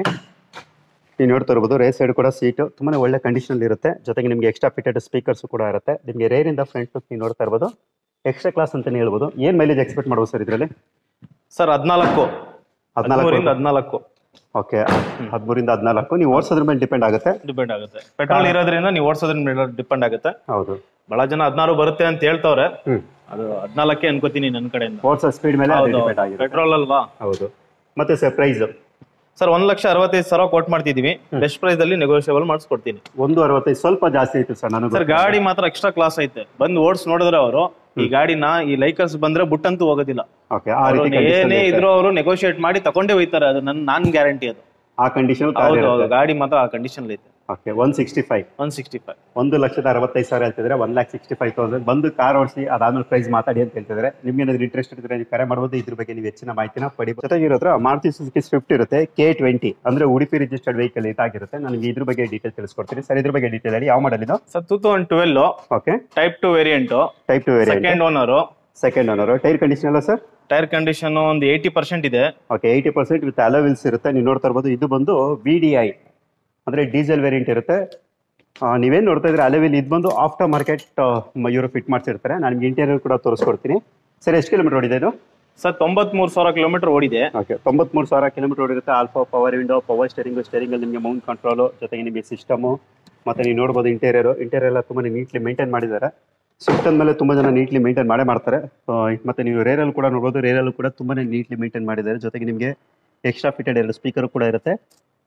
ನೀವು ನೋಡ್ತಾ ಇರ್ಬೋದು ರೇಸ್ ಸೈಡ್ ಕೂಡ ಸೀಟು ತುಂಬಾ ಒಳ್ಳೆ ಕಂಡೀಷನ್ ಇರುತ್ತೆ ಜೊತೆಗೆ ನಿಮಗೆ ಎಕ್ಸ್ಟ್ರಾ ಫಿಟೆಡ್ ಸ್ಪೀಕರ್ಸ್ ಕೂಡ ಇರುತ್ತೆ ನಿಮಗೆ ರೇರಿಂದ ಫ್ರಂಟ್ ಲುಕ್ ನೀವು ನೋಡ್ತಾ ಇರ್ಬೋದು ಎಕ್ಸ್ಟ್ರಾ ಕ್ಲಾಸ್ ಅಂತಾನೆ ಹೇಳ್ಬೋದು ಏನು ಮೈಲೇಜ್ ಎಕ್ಸ್ಪೆಕ್ಟ್ ಮಾಡ್ಬೋದು ಸರ್ ಇದರಲ್ಲಿ ಸರ್ ಹದಿನಾಲ್ಕು ಹದಿಮೂರಿಂದ ಹದಿನಾಲ್ಕು ಹದಿನಾಲ್ಕು ಓಕೆ ಹದಿಮೂರಿಂದ ಹದಿನಾಲ್ಕು ನೀವು ಓಡಿಸೋದ್ರ ಮೇಲೆ ಡಿಪೆಂಡ್ ಆಗುತ್ತೆ ಡಿಪೆಂಡ್ ಆಗುತ್ತೆ ಪೆಟ್ರೋಲ್ ಇರೋದ್ರಿಂದ ನೀವು ಓಡಿಸೋದ್ರ ಮೇಲೆ ಡಿಪೆಂಡ್ ಆಗುತ್ತೆ ಹೌದು ಬಹಳ ಜನ ಹದಿನಾರು ಬರುತ್ತೆ ಅಂತ ಹೇಳ್ತವ್ರೆ ಹ್ಮ್ ಅದು ಹದಿನಾಲ್ಕೇ ಅನ್ಕೋತೀನಿ ನನ್ನ ಕಡೆಯಿಂದ ಓಡಿಸೋ ಸ್ಪೀಡ್ ಮೇಲೆ ಅದು ಹೌದು ಡಿಪೆಂಡ್ ಆಗಿದೆ ಪೆಟ್ರೋಲ್ ಅಲ್ವಾ ಹೌದು ಮತ್ತೆ ಸರ್ ಪ್ರೈಸ್ ಸರ್ ಒಂದ್ ಲಕ್ಷ ಅರವತ್ತೈದು ಸಾವಿರ ಕೊಟ್ ಮಾಡ್ತಿದೀವಿ ಬೆಸ್ಟ್ ಪ್ರೈಸ್ ಅಲ್ಲಿ ನೆಗೋಷಿಯಬಲ್ ಮಾಡಿಸ್ಕೊಡ್ತೀನಿ ಒಂದು ಅರವತ್ತೈದು ಸ್ವಲ್ಪ ಜಾಸ್ತಿ ಆಯ್ತು ಸರ್ ನನಗೆ ಸರ್ ಗಾಡಿ ಮಾತ್ರ ಎಕ್ಸ್ಟ್ರಾ ಕ್ಲಾಸ್ ಐತೆ ಬಂದು ಓಡಿಸ್ ನೋಡಿದ್ರೆ ಅವರು ಈ ಗಾಡಿನ ಈ ಲೈಕರ್ಸ್ ಬಂದ್ರೆ ಬುಟ್ಟಂತೂ ಹೋಗೋದಿಲ್ಲ ಓಕೆ ಆ ಅವ್ರು ರೀತಿ condition ಏನೇ ಇರುತ್ತೆ. ಇದ್ರು ಅವರು ನೆಗೋಷಿಯೇಟ್ ಮಾಡಿ ತಗೊಂಡೇ ಹೋಯ್ತಾರೆ ಅದು ನನ್ ನಾನ್ ಗ್ಯಾರಂಟಿ ಅದು ಆ ಕಂಡೀಷನ್ ಹೌದು ಹೌದು ಗಾಡಿ ಮಾತ್ರ ಆ ಕಂಡೀಷನ್ ಐತೆ okay one sixty five one sixty five ಒಂದು ಲಕ್ಷದ ಅರವತ್ತೈದು ಸಾವಿರ ಹೇಳ್ತಿದ್ರೆ one lakh sixty five thousand ಬಂದು ಕಾರ್ ಓಡಿಸಿ ಅದಾದ್ಮೇಲೆ ಪ್ರೈಸ್ ಮಾತಾಡಿ ಅಂತ ಹೇಳ್ತಿದ್ರೆ ನಿಮ್ಗೆ ಏನಾದ್ರು ಇಂಟ್ರೆಸ್ಟ್ ಇದ್ರೆ ನೀವು ಕರೆ ಮಾಡ್ಬೋದು ಇದ್ರ ಬಗ್ಗೆ ನೀವು ಹೆಚ್ಚಿನ ಮಾಹಿತಿನ ಪಡಿಬೋದು ಜೊತೆಗೆ ಇರೋ ಹತ್ರ ಮಾರುತಿ ಸುಜುಕಿ ಸ್ವಿಫ್ಟ್ ಇರುತ್ತೆ ಕೆ ಟ್ವೆಂಟಿ ಅಂದ್ರೆ ಉಡುಪಿ ರಿಜಿಸ್ಟರ್ಡ್ ವೆಹಿಕಲ್ ಇದಾಗಿರುತ್ತೆ ನನಗೆ ಇದ್ರ ಬಗ್ಗೆ ಡೀಟೇಲ್ ತಿಳಿಸ್ಕೊಡ್ತೀನಿ ಸರ್ ಇದ್ರ ಬಗ್ಗೆ ಡೀಟೇಲ್ ಹೇಳಿ ಯಾವ ಮಾಡಲ್ ಇದು sir two thousand twelve okay type two variant type two variant second owner second owner tyre condition ಎಲ್ಲ ಸರ್ ಟೈರ್ ಕಂಡೀಷನ್ ಒಂದು ಏಯ್ಟಿ ಪರ್ಸೆಂಟ್ ಇದೆ okay eighty percent with alloy wheels ಇರುತ್ತೆ ನೀವು ನೋಡ್ತಾ ಇರ್ಬೋದು ಇದು ಬಂದು ವಿ ಡಿ ಐ ಅಂದರೆ ಡೀಸೆಲ್ ವೇರಿಯಂಟ್ ಇರುತ್ತೆ ಆ, ನೀವೇನ್ ನೋಡ್ತಾ ಇದ್ರೆ ಅಲೋವಿಲ್ ಇದು ಬಂದು ಆಫ್ಟರ್ ಮಾರ್ಕೆಟ್ ಇವರು ಫಿಟ್ ಮಾಡ್ಸಿರ್ತಾರೆ ನಾನು ನಿಮ್ಗೆ ಇಂಟೀರಿಯರ್ ಕೂಡ ತೋರಿಸ್ಕೊಡ್ತೀನಿ ಸರ್ ಎಷ್ಟು ಕಿಲೋಮೀಟರ್ ಓಡಿದೆ ಇದು ಸರ್ ತೊಂಬತ್ಮೂರು ಸಾವಿರ ಕಿಲೋಮೀಟರ್ ಓಡಿದೆ ಓಕೆ ತೊಂಬತ್ಮೂರು ಸಾವಿರ ಕಿಲೋಮೀಟರ್ ಓಡಿರುತ್ತೆ alpha power window power steering ಸ್ಟೇರಿಂಗಲ್ಲಿ ನಿಮಗೆ ಮೌಂಟ್ ಕಂಟ್ರೋಲು ಜೊತೆಗೆ ನಿಮಗೆ ಸಿಸ್ಟಮು ಮತ್ತೆ ನೀವು ನೋಡ್ಬೋದು ಇಂಟೀರಿಯರ್ ಇಂಟೀರಿಯರ್ ಎಲ್ಲ ತುಂಬಾ ನೀಟ್ಲಿ ಮೇಂಟೈನ್ ಮಾಡಿದ್ದಾರೆ ಸ್ವಿಫ್ಟ್ ಮೇಲೆ ತುಂಬಾ ಜನ ನೀಟ್ಲಿ ಮೇಂಟೈನ್ ಮಾಡೇ ಮಾಡ್ತಾರೆ ಆ, ಮತ್ತೆ ನೀವು ರೇರಲ್ಲಿ ಕೂಡ ನೋಡ್ಬೋದು ರೇರಲ್ಲೂ ಕೂಡ ತುಂಬಾನೇ ನೀಟ್ಲಿ ಮೇಂಟೈನ್ ಮಾಡಿದ್ದಾರೆ ಜೊತೆಗೆ ನಿಮಗೆ ಎಕ್ಸ್ಟ್ರಾ ಫಿಟೆಡ್ ಎರಡು ಸ್ಪೀಕರ್ ಕೂಡ ಇರುತ್ತೆ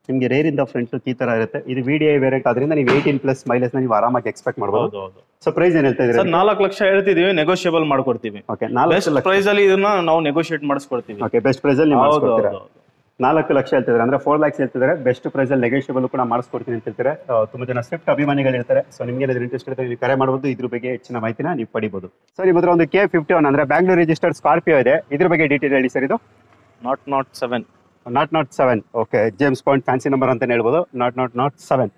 ನಿಮಗೆ ರೇರ್ ಇಂದ ಫ್ರಂಟ್ ಈ ತರ ಇರುತ್ತೆ ಇದು ವಿ ಡಿ ಐ ವೇರಿಯಂಟ್ ಆದ್ರಿಂದ ನೀವು ಏಯ್ಟೀನ್ ಪ್ಲಸ್ ಮೈಲೇಜ್ ನೀವು ಆರಾಮಾಗಿ ಎಕ್ಸ್ಪೆಕ್ಟ್ ಮಾಡಬಹುದು ಹೌದು ಹೌದು ಸೊ ಪ್ರೈಸ್ ಏನ್ ಹೇಳ್ತಾ ಸರ್ ಇದ್ದೀರಾ ನಾಲ್ಕು ಲಕ್ಷ ಹೇಳ್ತಿದೀವಿ ನೆಗೋಷಿಯಬಲ್ ಮಾಡ್ಕೊಡ್ತೀವಿ ಓಕೆ ನಾಲ್ಕು ಬೆಸ್ಟ್ ಲಕ್ಷ ಪ್ರೈಸ್ ಅಲ್ಲಿ ಇದನ್ನ ನಾವು ನೆಗೋಷಿಯೇಟ್ ಮಾಡಿಸ್ಕೊಡ್ತೀವಿ ಓಕೆ ಬೆಸ್ಟ್ ಪ್ರೈಸ್ ಅಲ್ಲಿ ನೀವು ಹೌದು ಮಾಡಿಸ್ಕೊಡ್ತೀರಾ ಹೌದು ನಾಲ್ಕು ಲಕ್ಷ ಹೇಳ್ತಿದ್ದಾರೆ ಅಂದ್ರೆ ಫೋರ್ ಲ್ಯಾಕ್ಸ್ ಹೇಳ್ತಿದ್ದಾರೆ ಬೆಸ್ಟ್ ಪ್ರೈಸ್ ಅಲ್ಲಿ ನೆಗೋಷಿಯಬಲ್ ಕೂಡ ಮಾಡಿಸ್ಕೊಡ್ತೀನಿ ಅಂತ ಹೇಳ್ತಾರೆ ಆ, ತುಂಬಾ ಜನ ಸ್ವಿಫ್ಟ್ ಅಭಿಮಾನಿಗಳು ಇರ್ತಾರೆ ಸೊ ನಿಮ್ಗೆ ಏನಾದ್ರು ಇಂಟ್ರೆಸ್ಟ್ ಇರುತ್ತೆ ನೀವು ಕರೆ ಮಾಡಬಹುದು ಇದ್ರ ಬಗ್ಗೆ ಹೆಚ್ಚಿನ ಮಾಹಿತಿನ ನೀವು ಪಡಿಬಹುದು ಸರ್ ನಿಮ್ಮ ಹತ್ರ ಒಂದು ಕೆ ಫಿಫ್ಟಿ ಒನ್ ಅಂದ್ರೆ ಬ್ಯಾಂಗ್ಳೂರ್ ರಿಜಿಸ್ಟರ್ಡ್ ಸ್ಕಾರ್ಪಿಯೋ ಇದೆ ಇದ್ರ ಬಗ್ಗೆ ಡೀಟೇಲ್ ಹೇಳಿ ಸರ್ ಇದು nought nought seven nought nought seven okay James point fancy number ಅಂತಾನೆ ಹೇಳ್ಬೋದು ನಾಟ್ ನಾಟ್ ನಾಟ್ ಸೆವೆನ್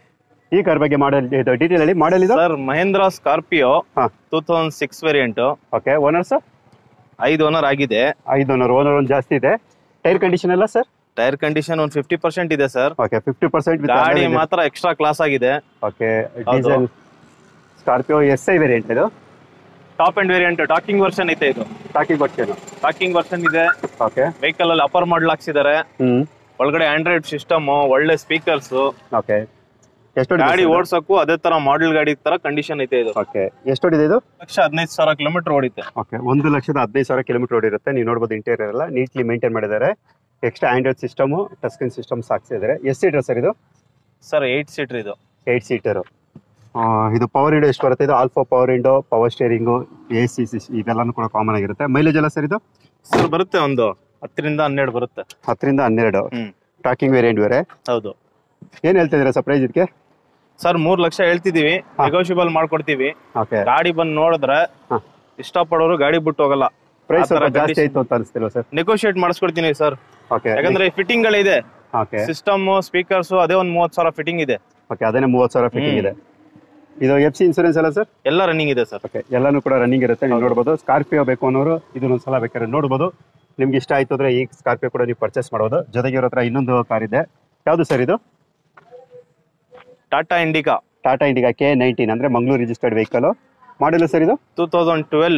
ಈ ಕಾರ್ ಬಗ್ಗೆ ಮಾಡಲ್ ಇದು ಡೀಟೇಲ್ ಹೇಳಿ ಮಾಡಲ್ ಇದು ಸರ್ ಮಹೇಂದ್ರ ಸ್ಕಾರ್ಪಿಯೋ ಹಾ. Two thousand six variant okay owner sir ಐದು ಓನರ್ ಆಗಿದೆ ಐದು ಓನರ್ ಓನರ್ ಒಂದು ಜಾಸ್ತಿ ಇದೆ ಟೈರ್ ಕಂಡೀಷನ್ ಎಲ್ಲ ಸರ್ ಟೈರ್ ಕಂಡೀಷನ್ ಒಂದು ಫಿಫ್ಟಿ ಪರ್ಸೆಂಟ್ ಇದೆ ಸರ್ ಓಕೆ ಫಿಫ್ಟಿ ಪರ್ಸೆಂಟ್ ಗಾಡಿ ಮಾತ್ರ ಎಕ್ಸ್ಟ್ರಾ ಕ್ಲಾಸ್ ಆಗಿದೆ okay diesel Scorpio S I variant ಇದು top end variant talking version ಐತೆ ಇದು ಟಾಕಿಂಗ್ ಬರ್ತೀನಿ ಟಾಕಿಂಗ್ ವರ್ಷನ್ ಇದೆ ಓಕೆ ವೆಹಿಕಲ್ ಅಲ್ಲಿ ಅಪರ್ ಮಾಡಲ್ ಹಾಕ್ಸಿದ್ದಾರೆ ಹ್ಮ್ ಒಳಗಡೆ ಆಂಡ್ರಾಯ್ಡ್ ಸಿಸ್ಟಮ್ ಒಳ್ಳೆ ಸ್ಪೀಕರ್ಸ್ ಓಕೆ ಎಷ್ಟು ಗಾಡಿ ಓಡ್ಸಕ್ಕೂ ಅದೇ ತರ ಮಾಡೆಲ್ ಗಾಡಿ ತರ ಕಂಡೀಷನ್ ಐತೆ ಇದು ಓಕೆ ಎಷ್ಟು ಹೊಡಿದೆ ಇದು ಲಕ್ಷ ಹದಿನೈದು ಸಾವಿರ ಕಿಲೋಮೀಟರ್ ಓಡಿತೆ ಓಕೆ ಒಂದು ಲಕ್ಷದ ಹದಿನೈದು ಸಾವಿರ ಕಿಲೋಮೀಟರ್ ಓಡಿರುತ್ತೆ ನೀವು ನೋಡ್ಬೋದು ಇಂಟೀರಿಯರ್ ಎಲ್ಲ ನೀಟ್ಲಿ ಮೇಂಟೈನ್ ಮಾಡಿದ್ದಾರೆ extra Android system touch screen system ಸಾಕ್ಸಿದ್ದಾರೆ ಎಷ್ಟು ಸೀಟರ್ ಸರ್ ಇದು ಸರ್ ಏಟ್ ಸೀಟರ್ ಇದು ಏಟ್ ಸೀಟರು ಇದು ಪವರ್ ವಿಂಡೋ ಎಷ್ಟು ಬರುತ್ತೆ ಇದು alpha power window power steering A C C ಇದೆಲ್ಲನೂ ಕೂಡ ಕಾಮನ್ ಆಗಿರುತ್ತೆ ಮೈಲೇಜ್ ಎಲ್ಲ ಸರ್ ಇದು ಸರ್ ಬರುತ್ತೆ ಒಂದು ಹತ್ತರಿಂದ ಹನ್ನೆರಡು ಬರುತ್ತೆ ಹತ್ತರಿಂದ ಹನ್ನೆರಡು ಹ್ಮ್ ಟಾಕಿಂಗ್ ವೇರಿಯಂಟ್ ಬೇರೆ ಹೌದು ಏನು ಹೇಳ್ತಾ ಇದ್ದೀರಾ ಸರ್ ಪ್ರೈಸ್ ಇದಕ್ಕೆ ಸರ್ ಮೂರ್ ಲಕ್ಷ ಹೇಳ್ತಿದೀವಿ ಹಾ. ನೆಗೋಷಿಯಬಲ್ ಮಾಡ್ಕೊಡ್ತೀವಿ ಓಕೆ ಗಾಡಿ ಬಂದ್ ನೋಡಿದ್ರೆ ಹಾ. ಇಷ್ಟಪಡೋರು ಗಾಡಿ ಬಿಟ್ಟು ಹೋಗಲ್ಲ ಪ್ರೈಸ್ ಆ ಥರ ಸ್ವಲ್ಪ ಜಾಸ್ತಿ condition- ಆಯ್ತು ಅಂತ ಅನಿಸ್ತಿಲ್ವ ಸರ್ ನೆಗೋಷಿಯೇಟ್ ಮಾಡಿಸ್ಕೊಡ್ತೀನಿ ಸರ್ ಓಕೆ ಯಾಕಂದ್ರೆ ಫಿಟ್ಟಿಂಗ್ ಗಳಿದೆ ಓಕೆ ಸಿಸ್ಟಮ್ ಸ್ಪೀಕರ್ಸ್ ಅದೇ ಒಂದ್ ಮೂವತ್ ಸಾವಿರ ಫಿಟ್ಟಿಂಗ್ ಇದೆ ಓಕೆ ಅದೇನೇ ಮೂವತ್ತು ಸಾವಿರ ಫಿಟ್ಟಿಂಗ್ ಹ್ಮ್. ಇದೆ ಇದು ಎಫ್ ಸಿ ಇನ್ಸೂರೆನ್ಸ್ ಎಲ್ಲ ಸರ್ ಎಲ್ಲ ರನ್ನಿಂಗ್ ಇದೆ ಸರ್ ಓಕೆ ಎಲ್ಲಾನು ಕೂಡ ರನ್ನಿಂಗ್ ಇರುತ್ತೆ ನೀವು ಹೌದು. ನೋಡ್ಬೋದು ಸ್ಕಾರ್ಪಿಯೋ ಬೇಕು ಅನ್ನೋರು ಇದನ್ನೊಂದು ಸಲ ಬೇಕಾದ್ರೆ ನೋಡ್ಬೋದು ನಿಮ್ಗೆ ಇಷ್ಟ ಆಯ್ತು ಅಂದ್ರೆ ಈ ಸ್ಕಾರ್ಪಿಯೋ ಕೂಡ ನೀವು ಪರ್ಚೇಸ್ ಮಾಡ್ಬೋದು ಜೊತೆಗೆ ಇರೋ ಹತ್ರ ಇನ್ನೊಂದು ಕಾರ್ ಇದೆ ಯಾವುದು ಸರ್ ಇದು ಟಾಟಾ ಇಂಡಿಕಾ ಟಾಟಾ ಇಂಡಿಗಾ ಕೆ ನೈನ್ಟೀನ್ ಅಂದ್ರೆ Mangaluru registered vehicle model sir ಇದು ಟೂ ತೌಸಂಡ್ ಟ್ವೆಲ್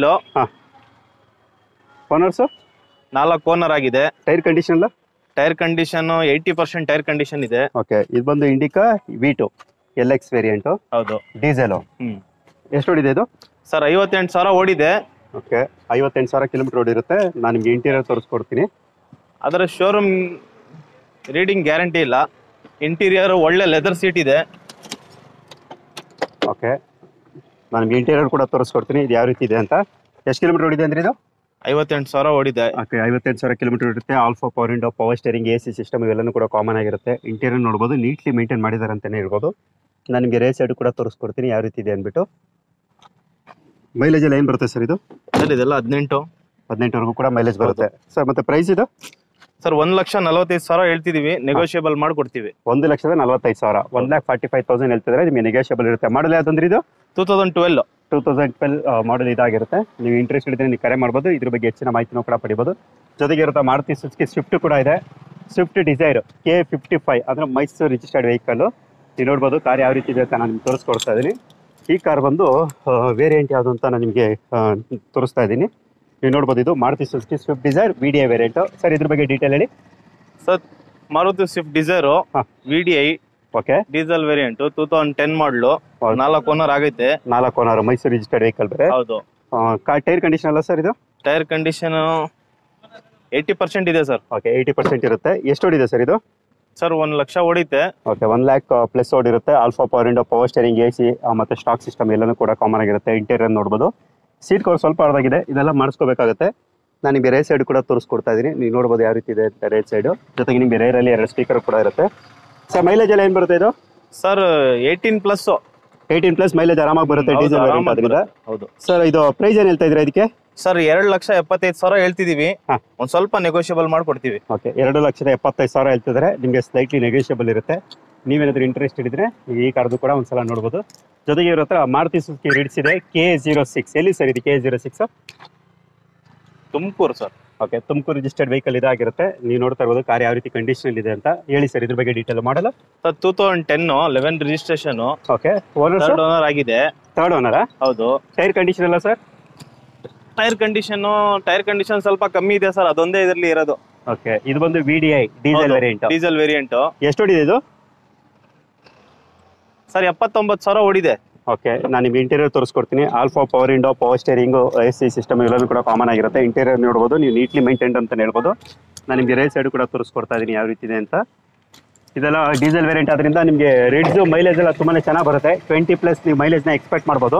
ಓನರ್ಸು ನಾಲ್ಕು ಓನರ್ ಆಗಿದೆ ಟೈರ್ ಕಂಡೀಷನ್ ಎಲ್ಲ tyre condition eighty percent tyre condition ಇದೆ ಓಕೆ ಇದು ಬಂದು Indica V two L X variant ಹೌದು ಡೀಸೆಲು ಹ್ಮ್ ಎಷ್ಟು ಹೊಡಿದೆ ಇದು ಸರ್ ಐವತ್ತೆಂಟು ಸಾವಿರ ಓಡಿದೆ ಓಕೆ ಐವತ್ತೆಂಟು ಸಾವಿರ ಕಿಲೋಮೀಟರ್ ಓಡಿರುತ್ತೆ ನಾನು ನಿಮ್ಗೆ ಇಂಟೀರಿಯರ್ ತೋರಿಸ್ಕೊಡ್ತೀನಿ ಅದರ ಶೋರೂಮ್ ರೀಡಿಂಗ್ ಗ್ಯಾರಂಟಿ ಇಲ್ಲ ಇಂಟೀರಿಯರ್ ಒಳ್ಳೆ ಲೆದರ್ ಸೀಟ್ ಇದೆ ಓಕೆ ನಾನು ನಿಮ್ಗೆ ಇಂಟೀರಿಯರ್ ಕೂಡ ತೋರಿಸ್ಕೊಡ್ತೀನಿ ಇದು ಯಾವ ರೀತಿ ಇದೆ ಅಂತ ಎಷ್ಟು ಕಿಲೋಮೀಟರ್ ಓಡಿದೆ ಅಂದ್ರೆ ಇದು ಐವತ್ತೆಂಟು ಸಾವಿರ ಓಡಿದೆ ಓಕೆ ಐವತ್ತೆಂಟು ಸಾವಿರ ಕಿಲೋಮೀಟರ್ ಇರುತ್ತೆ alpha power window power steering A C system ಇವೆಲ್ಲನೂ ಕೂಡ ಕಾಮನ್ ಆಗಿರುತ್ತೆ ಇಂಟೀರಿಯರ್ ನೋಡ್ಬೋದು ನೀಟ್ಲಿ ಮೇಂಟೈನ್ ಮಾಡಿದ್ದಾರೆ ಅಂತಲೇ ಹೇಳ್ಬೋದು ನಾನು ನಿಮಗೆ ರೇಸ್ ಸೈಡ್ ಕೂಡ ತೋರಿಸ್ಕೊಡ್ತೀನಿ ಯಾವ ರೀತಿ ಇದೆ ಅಂದ್ಬಿಟ್ಟು ಮೈಲೇಜ್ ಎಲ್ಲ ಏನು ಬರುತ್ತೆ ಸರ್ ಇದು ಸರ್ ಇದೆಲ್ಲ ಹದಿನೆಂಟು ಹದಿನೆಂಟವರೆಗೂ ಕೂಡ ಮೈಲೇಜ್ ಬರುತ್ತೆ ಸರ್ ಮತ್ತೆ ಪ್ರೈಸ್ ಇದು ಸರ್ ಒಂದ್ ಲಕ್ಷ ನಲವತ್ತೈದು ಸಾವಿರ ಹೇಳ್ತಿದೀವಿ ನೆಗೋಷಿಯಬಲ್ ಮಾಡ್ಕೊಡ್ತೀವಿ ಒಂದು ಲಕ್ಷದ ನಲವತ್ತೈದು ಸಾವಿರ one lakh forty five thousand ಹೇಳ್ತಿದ್ರೆ ನಿಮಗೆ ನೆಗೋಷಿಯಬಲ್ ಇರುತ್ತೆ ಮಾಡಲ್ ಯಾವ್ದಂದ್ರೆ ಇದು two thousand twelve two thousand twelve model ಇದಾಗಿರುತ್ತೆ ನೀವು ಇಂಟ್ರೆಸ್ಟ್ ಇದ್ರೆ ನೀವು ಕರೆ ಮಾಡ್ಬೋದು ಇದ್ರ ಬಗ್ಗೆ ಹೆಚ್ಚಿನ ಮಾಹಿತಿನೂ ಕೂಡ ಪಡಿಬೋದು ಜೊತೆಗೆ ಇರುತ್ತೆ ಮಾರುತಿ ಸುಜುಕಿ ಸ್ವಿಫ್ಟ್ ಕೂಡ ಇದೆ Swift Dzire K fifty five ಅಂದರೆ ಮೈಸೂರು ರಿಜಿಸ್ಟರ್ಡ್ ವೆಹಿಕಲ್ ನೀವು ನೋಡ್ಬೋದು ಕಾರ್ ಯಾವ ರೀತಿ ಇದೆ ಅಂತ ನಾನು ನಿಮ್ಗೆ ತೋರಿಸ್ಕೊಡ್ತಾ ಇದ್ದೀನಿ ಈ ಕಾರ್ ಬಂದು ವೇರಿಯಂಟ್ ಯಾವುದು ಅಂತ ನಾನು ನಿಮಗೆ ತೋರಿಸ್ತಾ ಇದ್ದೀನಿ ನೀವು ನೋಡ್ಬೋದು ಇದು Maruti Suzuki Swift Dzire V D I variant sir ಇದ್ರ ಬಗ್ಗೆ ಡೀಟೇಲ್ ಹೇಳಿ ಸರ್ ಮಾರುತಿ ಸ್ವಿಫ್ಟ್ ಡಿಸೈರು ಹಾ. V D I okay diesel variant two thousand ten model ಹೌದು. ನಾಲ್ಕು ಓನರ್ ಆಗೈತೆ ನಾಲ್ಕು ಓನರ್ ಮೈಸೂರು ರಿಜಿಸ್ಟರ್ಡ್ ವೆಹಿಕಲ್ ಬೇರೆ ಹೌದು ಟೈರ್ ಕಂಡೀಷನ್ ಅಲ್ಲ ಸರ್ ಇದು ಟೈರ್ ಕಂಡೀಷನ್ ಏಯ್ಟಿ ಪರ್ಸೆಂಟ್ ಇದೆ ಸರ್ ಓಕೆ ಏಯ್ಟಿ ಪರ್ಸೆಂಟ್ ಇರುತ್ತೆ ಎಷ್ಟು ಓಡಿದೆ ಸರ್ ಇದು ಸರ್ ಒಂದ್ ಲಕ್ಷ ಹೊಡಿತೆ ಓಕೆ ಒನ್ ಲ್ಯಾಕ್ ಪ್ಲಸ್ ಓಡಿರುತ್ತೆ alpha power window power steering A C ಮತ್ತು ಸ್ಟಾಕ್ ಸಿಸ್ಟಮ್ ಎಲ್ಲನೂ ಕೂಡ ಕಾಮನ್ ಆಗಿರುತ್ತೆ ಇಂಟೀರಿಯರ್ ನೋಡ್ಬೋದು ಸೀಟ್ ಕವರ್ ಸ್ವಲ್ಪ ಅರ್ಧಾಗಿದೆ ಇದೆಲ್ಲ ಮಾಡಿಸ್ಕೋಬೇಕಾಗುತ್ತೆ ನಾನು ನಿಮಗೆ ರೇರ್ ಸೈಡ್ ಕೂಡ ತೋರಿಸ್ಕೊಡ್ತಾ ಇದ್ದೀನಿ ನೀವು ನೋಡ್ಬೋದು ಯಾವ ರೀತಿ ಇದೆ ಅಂತ ರೇರ್ ಸೈಡು ಜೊತೆಗೆ ನಿಮಗೆ ರೇರಲ್ಲಿ ಎರಡು ಸ್ಪೀಕರ್ ಕೂಡ ಇರುತ್ತೆ ಸರ್ ಮೈಲೇಜ್ ಎಲ್ಲ ಏನು ಬರುತ್ತೆ ಇದು sir eighteen plus eighteen plus mileage ಆರಾಮಾಗಿ ಬರುತ್ತೆ ಡೀಸೆಲ್ ವೇರಿಯಂಟ್ ಅದರಿಂದ ಹೌದು ಸರ್ ಇದು ಪ್ರೈಸ್ ಏನು ಹೇಳ್ತಾ ಇದ್ದೀರಾ ಇದಕ್ಕೆ ಸರ್ ಎರಡ್ ಲಕ್ಷ ಎಪ್ಪತ್ತೈದು ಸಾವಿರ ಹೇಳ್ತಿದೀವಿ ಹಾ. ಒಂದ್ ಸ್ವಲ್ಪ ನೆಗೋಷಿಯಬಲ್ ಮಾಡ್ಕೊಡ್ತೀವಿ ಓಕೆ ಎರಡು ಲಕ್ಷದ ಎಪ್ಪತ್ತೈದು ಸಾವಿರ ಹೇಳ್ತಿದ್ರೆ ನಿಮಗೆ ಸ್ಲೈಟ್ಲಿ ನೆಗೋಷಿಯಬಲ್ ಇರುತ್ತೆ ನೀವೇನಾದ್ರೂ ಇಂಟ್ರೆಸ್ಟ್ ಇದ್ರೆ ನೀವು ಈ ಕಾರ್ದು ಕೂಡ ಒಂದ್ಸಲ ನೋಡ್ಬೋದು ಜೊತೆಗೆ ಇವ್ರ ಹತ್ರ ಮಾರುತಿ ಸುಜುಕಿ ರಿಡ್ಸ್ ಇದೆ ಕೆ ಜೀರೋ ಸಿಕ್ಸ್ ಎಲ್ಲಿ ಸರ್ ಇದು K zero six Tumakuru sir okay Tumakuru registered vehicle ಇದಾಗಿರುತ್ತೆ ನೀವು ನೋಡ್ತಾ ಇರ್ಬೋದು ಕಾರ್ ಯಾವ ರೀತಿ ಕಂಡೀಷನ್ ಇದೆ ಅಂತ ಹೇಳಿ ಸರ್ ಇದ್ರ ಬಗ್ಗೆ ಡೀಟೇಲ್ ಮಾಡಲ್ಲ sir two thousand ten eleven registration okay owner third owner ಆಗಿದೆ ಥರ್ಡ್ ಓನರಾ ಹೌದು ಟೈರ್ ಕಂಡೀಷನ್ ಎಲ್ಲ sir tyre condition tyre condition ಸ್ವಲ್ಪ ಕಮ್ಮಿ ಇದೆ ಸರ್ ಅದೊಂದೇ ಇದರಲ್ಲಿ ಇರೋದು ಓಕೆ ಇದು ಬಂದು V D I diesel variant diesel variant ಎಷ್ಟು ಹೊಡಿದೆ ಇದು ಸರ್ ಎಪ್ಪತ್ತೊಂಬತ್ತು ಸಾವಿರ ಓಡಿದೆ ಓಕೆ ನಾನು ನಿಮ್ಗೆ ಇಂಟೀರಿಯರ್ ತೋರಿಸ್ಕೊಡ್ತೀನಿ alpha power window power steering A C system ಇವೆಲ್ಲವೂ ಕೂಡ ಕಾಮನ್ ಆಗಿರುತ್ತೆ ಇಂಟೀರಿಯರ್ ನೋಡ್ಬೋದು ನೀವು ನೀಟ್ಲಿ ಮೈಂಟೈನ್ ಅಂತ ಹೇಳ್ಬೋದು ನಾನು ನಿಮಗೆ ರೈಟ್ ಸೈಡ್ ಕೂಡ ತೋರಿಸ್ಕೊಡ್ತಾ ಇದ್ದೀನಿ ಯಾವ ರೀತಿ ಇದೆ ಅಂತ ಇದೆಲ್ಲ ಡೀಸೆಲ್ ವೇರಿಯಂಟ್ ಆದ್ರಿಂದ ನಿಮಗೆ ರಿಡ್ಸ್ ಮೈಲೇಜ್ ಎಲ್ಲ ತುಂಬಾನೇ ಚೆನ್ನಾಗಿ ಬರುತ್ತೆ ಟ್ವೆಂಟಿ ಪ್ಲಸ್ ನೀವು ಮೈಲೇಜ್ನ ಎಕ್ಸ್ಪೆಕ್ಟ್ ಮಾಡ್ಬೋದು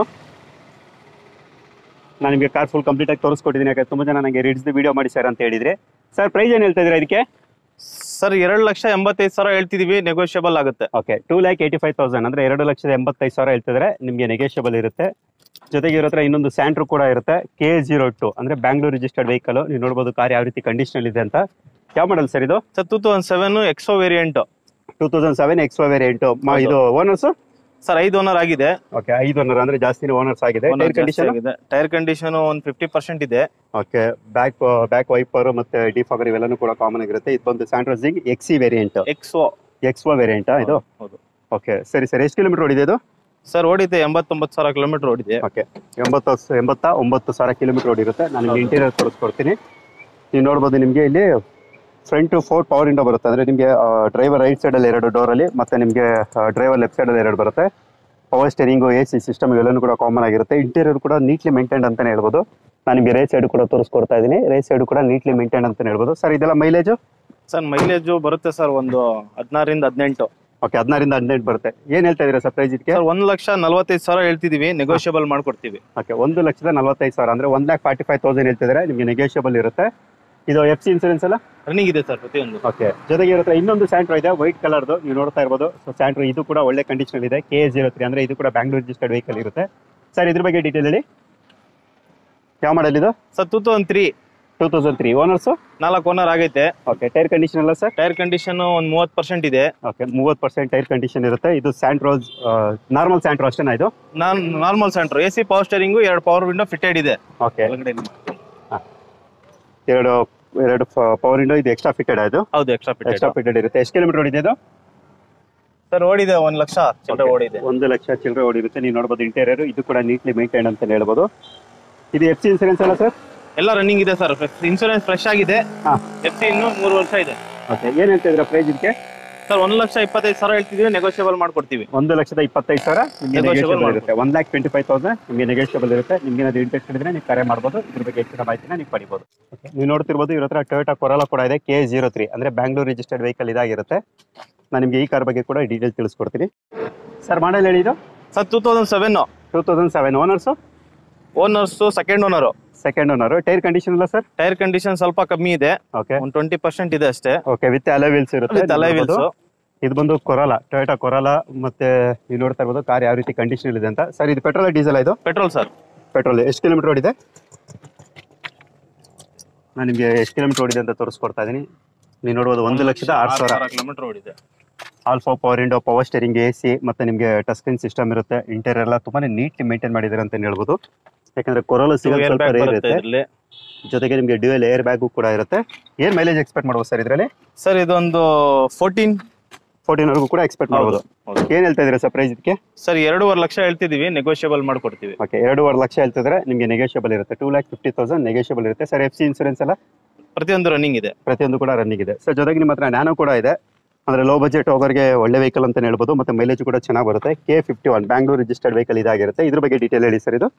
ನಾನು ನಿಮಗೆ ಕಾರ್ ಫುಲ್ ಕಂಪ್ಲೀಟ್ ಆಗಿ ತೋರಿಸ್ಕೊಟ್ಟಿದ್ದೀನಿ ಯಾಕಂದ್ರೆ ತುಂಬ ಜನ ನನಗೆ ರಿಡ್ಸ್ ವಿಡಿಯೋ ಮಾಡಿ ಸರ್ ಅಂತ ಹೇಳಿದ್ರೆ ಸರ್ ಪ್ರೈಸ್ ಏನು ಹೇಳ್ತಾ ಇದ್ದೀರಾ ಇದಕ್ಕೆ ಸರ್ ಎರಡು ಲಕ್ಷ ಎಂಬತ್ತೈದು ಸಾವಿರ ಹೇಳ್ತಿದೀವಿ ನೆಗೋಷಿಯಬಲ್ ಆಗುತ್ತೆ okay two lakh eighty five thousand ಅಂದರೆ ಎರಡು ಲಕ್ಷದ ಎಂಬತ್ತೈದು ಸಾವಿರ ಹೇಳ್ತಿದ್ರೆ ನಿಮಗೆ ನೆಗೆಷಿಯಬಲ್ ಇರುತ್ತೆ ಜೊತೆಗೆ ಇರೋ ಹತ್ರ ಇನ್ನೊಂದು ಸ್ಯಾಂಟ್ರು ಕೂಡ ಇರುತ್ತೆ ಕೆ ಜೀರೋ ಟು ಅಂದರೆ ಬ್ಯಾಂಗ್ಳೂರ್ ರಿಜಿಸ್ಟರ್ಡ್ ವೆಹಿಕಲ್ ನೀವು ನೋಡ್ಬೋದು ಕಾರ್ ಯಾವ ರೀತಿ ಕಂಡೀಷನ್ ಇದೆ ಅಂತ ಯಾವ ಮಾಡಲ್ ಸರ್ ಇದು sir two thousand seven X variant two thousand seven X variant ಹೌದು. ಇದು ಓನರ್ಸ್ ಸರ್ ಐದು ಓನರ್ ಆಗಿದೆ ಓಕೆ ಐದು ಓನರ್ ಅಂದರೆ ಜಾಸ್ತಿ ಓನರ್ಸ್ ಆಗಿದೆ ಟೈರ್ ಕಂಡೀಷನ್ ಟೈರ್ ಕಂಡೀಷನ್ ಒಂದು ಫಿಫ್ಟಿ ಪರ್ಸೆಂಟ್ ಇದೆ ಓಕೆ ಬ್ಯಾಕ್ ಬ್ಯಾಕ್ ವೈಪರ್ ಮತ್ತೆ ಡಿಫಾಗರ್ ಇವೆಲ್ಲನೂ ಕೂಡ ಕಾಮನ್ ಆಗಿರುತ್ತೆ ಇದು ಬಂದು ಸ್ಯಾಂಟ್ರೋಸಿಂಗ್ ಎಕ್ಸಿ ವೇರಿಯಂಟ್ ಎಕ್ಸೋ ಎಕ್ಸ್ವಾ ವೇರಿಯಂಟಾ ಇದು ಹೌದು ಓಕೆ ಸರಿ ಸರ್ ಎಷ್ಟು ಕಿಲೋಮೀಟರ್ ಓಡಿದೆ ಇದು ಸರ್ ಓಡಿದೆ ಎಂಬತ್ತೊಂಬತ್ತು ಸಾವಿರ ಕಿಲೋಮೀಟರ್ ಓಡಿದೆ ಓಕೆ ಎಂಬತ್ತು ಎಂಬತ್ತ ಒಂಬತ್ತು ಸಾವಿರ ಕಿಲೋಮೀಟರ್ ಓಡಿರುತ್ತೆ ನಾನು ನಿಮ್ಗೆ ಇಂಟೀರಿಯರ್ ತೋರಿಸ್ಕೊಡ್ತೀನಿ ನೀವು ನೋಡ್ಬೋದು ನಿಮಗೆ ಇಲ್ಲಿ ಫ್ರಂಟ್ ಫೋರ್ ಪವರ್ ವಿಂಡೋ ಬರುತ್ತೆ ಅಂದರೆ ನಿಮಗೆ ಡ್ರೈವರ್ ರೈಟ್ ಸೈಡಲ್ಲಿ ಎರಡು ಡೋರಲ್ಲಿ ಮತ್ತು ನಿಮಗೆ ಡ್ರೈವರ್ ಲೆಫ್ಟ್ ಸೈಡಲ್ಲಿ ಎರಡು ಬರುತ್ತೆ power steering A C system ಇವೆಲ್ಲನೂ ಕೂಡ ಕಾಮನ್ ಆಗಿರುತ್ತೆ ಇಂಟೀರಿಯರ್ ಕೂಡ ನೀಟ್ಲಿ ಮೇಂಟೈನ್ ಅಂತಲೇ ಹೇಳ್ಬೋದು ನಾನು ನಿಮಗೆ ರೈಟ್ ಸೈಡ್ ಕೂಡ ತೋರಿಸ್ಕೊಡ್ತಾ ಇದ್ದೀನಿ ರೈಟ್ ಸೈಡ್ ಕೂಡ ನೀಟ್ಲಿ ಮೇಂಟೈನ್ ಅಂತಲೇ ಹೇಳ್ಬೋದು ಸರ್ ಇದೆಲ್ಲ ಮೈಲೇಜು ಸರ್ ಮೈಲೇಜ್ ಬರುತ್ತೆ ಸರ್ ಒಂದು ಹದಿನಾರರಿಂದ ಹದಿನೆಂಟು ಓಕೆ ಹದಿನಾರಿಂದ ಹದಿನೆಂಟು ಬರುತ್ತೆ ಏನು ಹೇಳ್ತಾ ಇದ್ದೀರಾ ಸರ್ ಪ್ರೈಸ್ ಇದಕ್ಕೆ ಸರ್ ಒಂದ್ ಲಕ್ಷ ನಲವತ್ತೈದು ಸಾವಿರ ಹೇಳ್ತಿದೀವಿ ನೆಗೋಷಿಯಬಲ್ ಮಾಡ್ಕೊಡ್ತೀವಿ ಓಕೆ ಒಂದು ಲಕ್ಷದ ನಲವತ್ತೈದು ಸಾವಿರ ಅಂದರೆ one lakh forty five thousand ಹೇಳ್ತಿದ್ರೆ ನಿಮಗೆ ನೆಗೋಷಿಯಬಲ್ ಇರುತ್ತೆ ಇದು ಎಫ್ ಸಿ ಇನ್ಸೂರೆನ್ಸ್ ಎಲ್ಲ ರನ್ನಿಂಗ್ ಇದೆ ಸರ್ ಪ್ರತಿಯೊಂದು ಓಕೆ ಜೊತೆಗೆ ಇರೋ ಹತ್ರ ಇನ್ನೊಂದು ಸ್ಯಾಂಟ್ರೋ ಇದೆ ವೈಟ್ ಕಲರ್ದು ನೀವು ನೋಡ್ತಾ ಇರ್ಬೋದು ಸೊ ಸ್ಯಾಂಟ್ರೋ ಇದು ಕೂಡ ಒಳ್ಳೆ ಕಂಡೀಷನ್ ಇದೆ ಕೆ ಜೀರೋ ತ್ರೀ ಅಂದರೆ ಇದು ಕೂಡ ಬ್ಯಾಂಗ್ಳೂರ್ ರಿಜಿಸ್ಟರ್ಡ್ ವೆಹಿಕಲ್ ಇರುತ್ತೆ ಸರ್ ಇದ್ರ ಬಗ್ಗೆ ಡೀಟೇಲ್ ಹೇಳಿ ಯಾವ ಮಾಡಲ್ ಇದು sir two thousand three two thousand three owners ನಾಲ್ಕು ಓನರ್ ಆಗೈತೆ ಓಕೆ ಟೈರ್ ಕಂಡೀಷನ್ ಎಲ್ಲ ಸರ್ ಟೈರ್ ಕಂಡೀಷನ್ ಒಂದು ಮೂವತ್ತು ಪರ್ಸೆಂಟ್ ಇದೆ ಓಕೆ ಮೂವತ್ತು ಪರ್ಸೆಂಟ್ ಟೈರ್ ಕಂಡೀಷನ್ ಇರುತ್ತೆ ಇದು ಸ್ಯಾಂಟ್ರೋಸ್ ನಾರ್ಮಲ್ ಸ್ಯಾಂಟ್ರೋ ಅಷ್ಟೇನಾ ಇದು ನಾನ್ normal Santro A C power steering ಎರಡು ಪವರ್ ವಿಂಡೋ ಫಿಟೆಡ್ ಇದೆ ಓಕೆ ಒಳಗಡೆ ಇಲ್ಲಿ. ಎರಡು ಎರಡು ಪವರ್ ಇಂಡೋ ಇದು ಎಕ್ಸ್ಟ್ರಾ ಫಿಟೆಡ್ ಆಯ್ತು ಹೌದು ಎಕ್ಸ್ಟ್ರಾ ಫಿಟೆಡ್ ಎಕ್ಸ್ಟ್ರಾ ಫಿಟೆಡ್ ಇರುತ್ತೆ ಎಷ್ಟು ಕಿಲೋಮೀಟರ್ ಓಡಿದೆ ಇದು ಸರ್ ಓಡಿದೆ ಒಂದ್ ಲಕ್ಷ ಚಿಲ್ಲರೆ ಓಡಿದೆ ಒಂದು ಲಕ್ಷ ಚಿಲ್ಲರೆ ಓಡಿರುತ್ತೆ ನೀವು ನೋಡ್ಬೋದು ಇಂಟೀರಿಯರ್ ಇದು ಕೂಡ ನೀಟ್ಲಿ ಮೇಂಟೈನ್ ಅಂತ ಹೇಳ್ಬೋದು ಇದು ಎಫ್ ಸಿ ಇನ್ಸೂರೆನ್ಸ್ ಅಲ್ಲ ಸರ್ ಎಲ್ಲ ರನ್ನಿಂಗ್ ಇದೆ ಸರ್ ಇನ್ಸೂರೆನ್ಸ್ ಫ್ರೆಶ್ ಆಗಿದೆ ಹಾಂ ಎಫ್ ಸಿ ಇನ್ನು ಮೂರು ವರ್ಷ ಇದೆ ಓಕೆ ಏನು ಹೇಳ್ತಾ ಇದ್ದೀರಾ ಪ್ರೈಸ್ ಇದಕ್ಕೆ ಸರ್ ಒಂದ್ ಲಕ್ಷ ಇಪ್ಪತ್ತೈದು ಸಾವಿರ ಹೇಳ್ತಿದೀವಿ ನೆಗೋಷಿಯಬಲ್ ಮಾಡ್ಕೊಡ್ತೀವಿ ಒಂದು ಲಕ್ಷದ ಇಪ್ಪತ್ತೈದು ಸಾವಿರ ನಿಮಗೆ Negotiable ನೆಗೋಷಿಯಬಲ್ ಇರುತ್ತೆ one lac twenty five thousand ನಿಮಗೆ ನೆಗೋಷಿಯಬಲ್ ಇರುತ್ತೆ ನಿಮ್ಗೆ ಏನಾದ್ರು ಇಂಟ್ರೆಸ್ಟ್ ಇದ್ರೆ ನೀವು ಕರೆ ಮಾಡ್ಬೋದು ಇದ್ರ ಬಗ್ಗೆ ಹೆಚ್ಚಿನ ಮಾಹಿತಿನ ನೀವು ಪಡಿಬೋದು Okay. ನೀವು ನೋಡ್ತಿರ್ಬೋದು ಇವ್ರ ಹತ್ರ ಟೊಯೋಟಾ ಕೊರಲ ಕೂಡ ಇದೆ ಕೆ ಜೀರೋ ತ್ರೀ ಅಂದರೆ ಬ್ಯಾಂಗ್ಳೂರ್ ರಿಜಿಸ್ಟರ್ಡ್ ವೆಹಿಕಲ್ ಇದಾಗಿರುತ್ತೆ ನಾನು ನಿಮಗೆ ಈ ಕಾರ್ ಬಗ್ಗೆ ಕೂಡ ಡೀಟೇಲ್ ತಿಳಿಸ್ಕೊಡ್ತೀನಿ ಸರ್ ಮಾಡಲ್ ಹೇಳಿ ಇದು sir two thousand seven two thousand seven owners owners second owner second owner tyre condition ಇಲ್ಲ ಸರ್ ಟೈರ್ ಕಂಡೀಷನ್ ಸ್ವಲ್ಪ ಕಮ್ಮಿ ಇದೆ ಓಕೆ ಒಂದು ಟ್ವೆಂಟಿ ಪರ್ಸೆಂಟ್ ಇದೆ ಅಷ್ಟೇ ಓಕೆ ವಿತ್ ಅಲೋ ವೀಲ್ಸ್ ಇರುತ್ತೆ With alloy ನೀವು wheels. ನೋಡ್ಬೋದು. ಇದು ಬಂದು ಕೊರಲ ಟೊಯೋಟಾ ಕೊರಲ ಮತ್ತೆ ನೀವು ನೋಡ್ತಾ ಇರ್ಬೋದು ಕಾರ್ ಯಾವ ರೀತಿ ಕಂಡೀಷನ್ ಇದೆ ಅಂತ ಸರ್ ಇದು ಪೆಟ್ರೋಲ್ ಡೀಸೆಲ್ ಇದು ಪೆಟ್ರೋಲ್ ಸರ್ ಪೆಟ್ರೋಲ್ ಎಷ್ಟು ಕಿಲೋಮೀಟರ್ ಓಡಿದೆ ನಾನು ನಿಮಗೆ ಎಷ್ಟು ಕಿಲೋಮೀಟರ್ ಓಡಿದೆ ಅಂತ ತೋರಿಸ್ಕೊಡ್ತಾ ಇದ್ದೀನಿ ನೀವು ನೋಡ್ಬೋದು ಒಂದು ಲಕ್ಷದ ಆರು ಸಾವಿರ ಕಿಲೋಮೀಟರ್ ಓಡಿದೆ all four power window power steering A C ಮತ್ತೆ ನಿಮಗೆ ಟಚ್ ಸ್ಕ್ರೀನ್ ಸಿಸ್ಟಮ್ ಇರುತ್ತೆ ಇಂಟೀರಿಯರ್ ಎಲ್ಲ ತುಂಬಾನೇ ನೀಟ್ಲಿ ಮೇಂಟೈನ್ ಮಾಡಿದ್ದಾರೆ ಅಂತ ಹೇಳ್ಬೋದು ಯಾಕಂದ್ರೆ ಕೊರೋಲ ಸಿಗೋದು ಏರ್ ಸ್ವಲ್ಪ ಬ್ಯಾಗ್ ರೇರ್ ಬರುತ್ತೆ ಇರುತ್ತೆ ಇದ್ರಲ್ಲಿ ಜೊತೆಗೆ ನಿಮಗೆ ಡ್ಯೂಯಲ್ ಏರ್ ಬ್ಯಾಗು ಕೂಡ ಇರುತ್ತೆ ಏನ್ ಮೈಲೇಜ್ ಎಕ್ಸ್ಪೆಕ್ಟ್ ಮಾಡ್ಬೋದು ಸರ್ ಇದರಲ್ಲಿ ಸರ್ ಇದೊಂದು ಫೋರ್ಟೀನ್ ಫೋರ್ಟೀನ್ ವರೆಗೂ ಕೂಡ ಎಕ್ಸ್ಪೆಕ್ಟ್ ಮಾಡ್ಬೋದು ಹೌದು ಏನ್ ಹೇಳ್ತಾ ಇದ್ದೀರಾ ಸರ್ ಪ್ರೈಸ್ ಇದಕ್ಕೆ ಸರ್ ಎರಡೂವರೆ ಲಕ್ಷ ಹೇಳ್ತಿದೀವಿ ನೆಗೋಷಿಯಬಲ್ ಮಾಡ್ಕೊಡ್ತೀವಿ ಓಕೆ ಎರಡೂವರೆ ಲಕ್ಷ ಹೇಳ್ತಿದ್ರೆ ನಿಮಗೆ ನೆಗೋಷಿಯಬಲ್ ಇರುತ್ತೆ two lakh fifty thousand negotiable ಇರುತ್ತೆ ಸರ್ ಎಫ್ ಸಿ ಇನ್ಸೂರೆನ್ಸ್ ಎಲ್ಲ ಪ್ರತಿಯೊಂದು ರನ್ನಿಂಗ್ ಇದೆ ಪ್ರತಿಯೊಂದು ಕೂಡ ರನ್ನಿಂಗ್ ಇದೆ ಸರ್ ಜೊತೆಗೆ ನಿಮ್ಮ ಹತ್ರ ನ್ಯಾನೋ ಕೂಡ ಇದೆ ಅಂದ್ರೆ ಲೋ ಬಜೆಟ್ ಹೋಗೋರಿಗೆ ಒಳ್ಳೆ ವೆಹಿಕಲ್ ಅಂತ ಹೇಳ್ಬೋದು ಮತ್ತೆ ಮೈಲೇಜ್ ಕೂಡ ಚೆನ್ನಾಗಿ ಬರುತ್ತೆ K fifty one Bangalore registered vehicle ಇದಾಗಿರುತ್ತೆ ಇದ್ರ ಬಗ್ಗೆ ಡೀಟೇಲ್ ಹೇಳಿ ಸರ್ ಇದು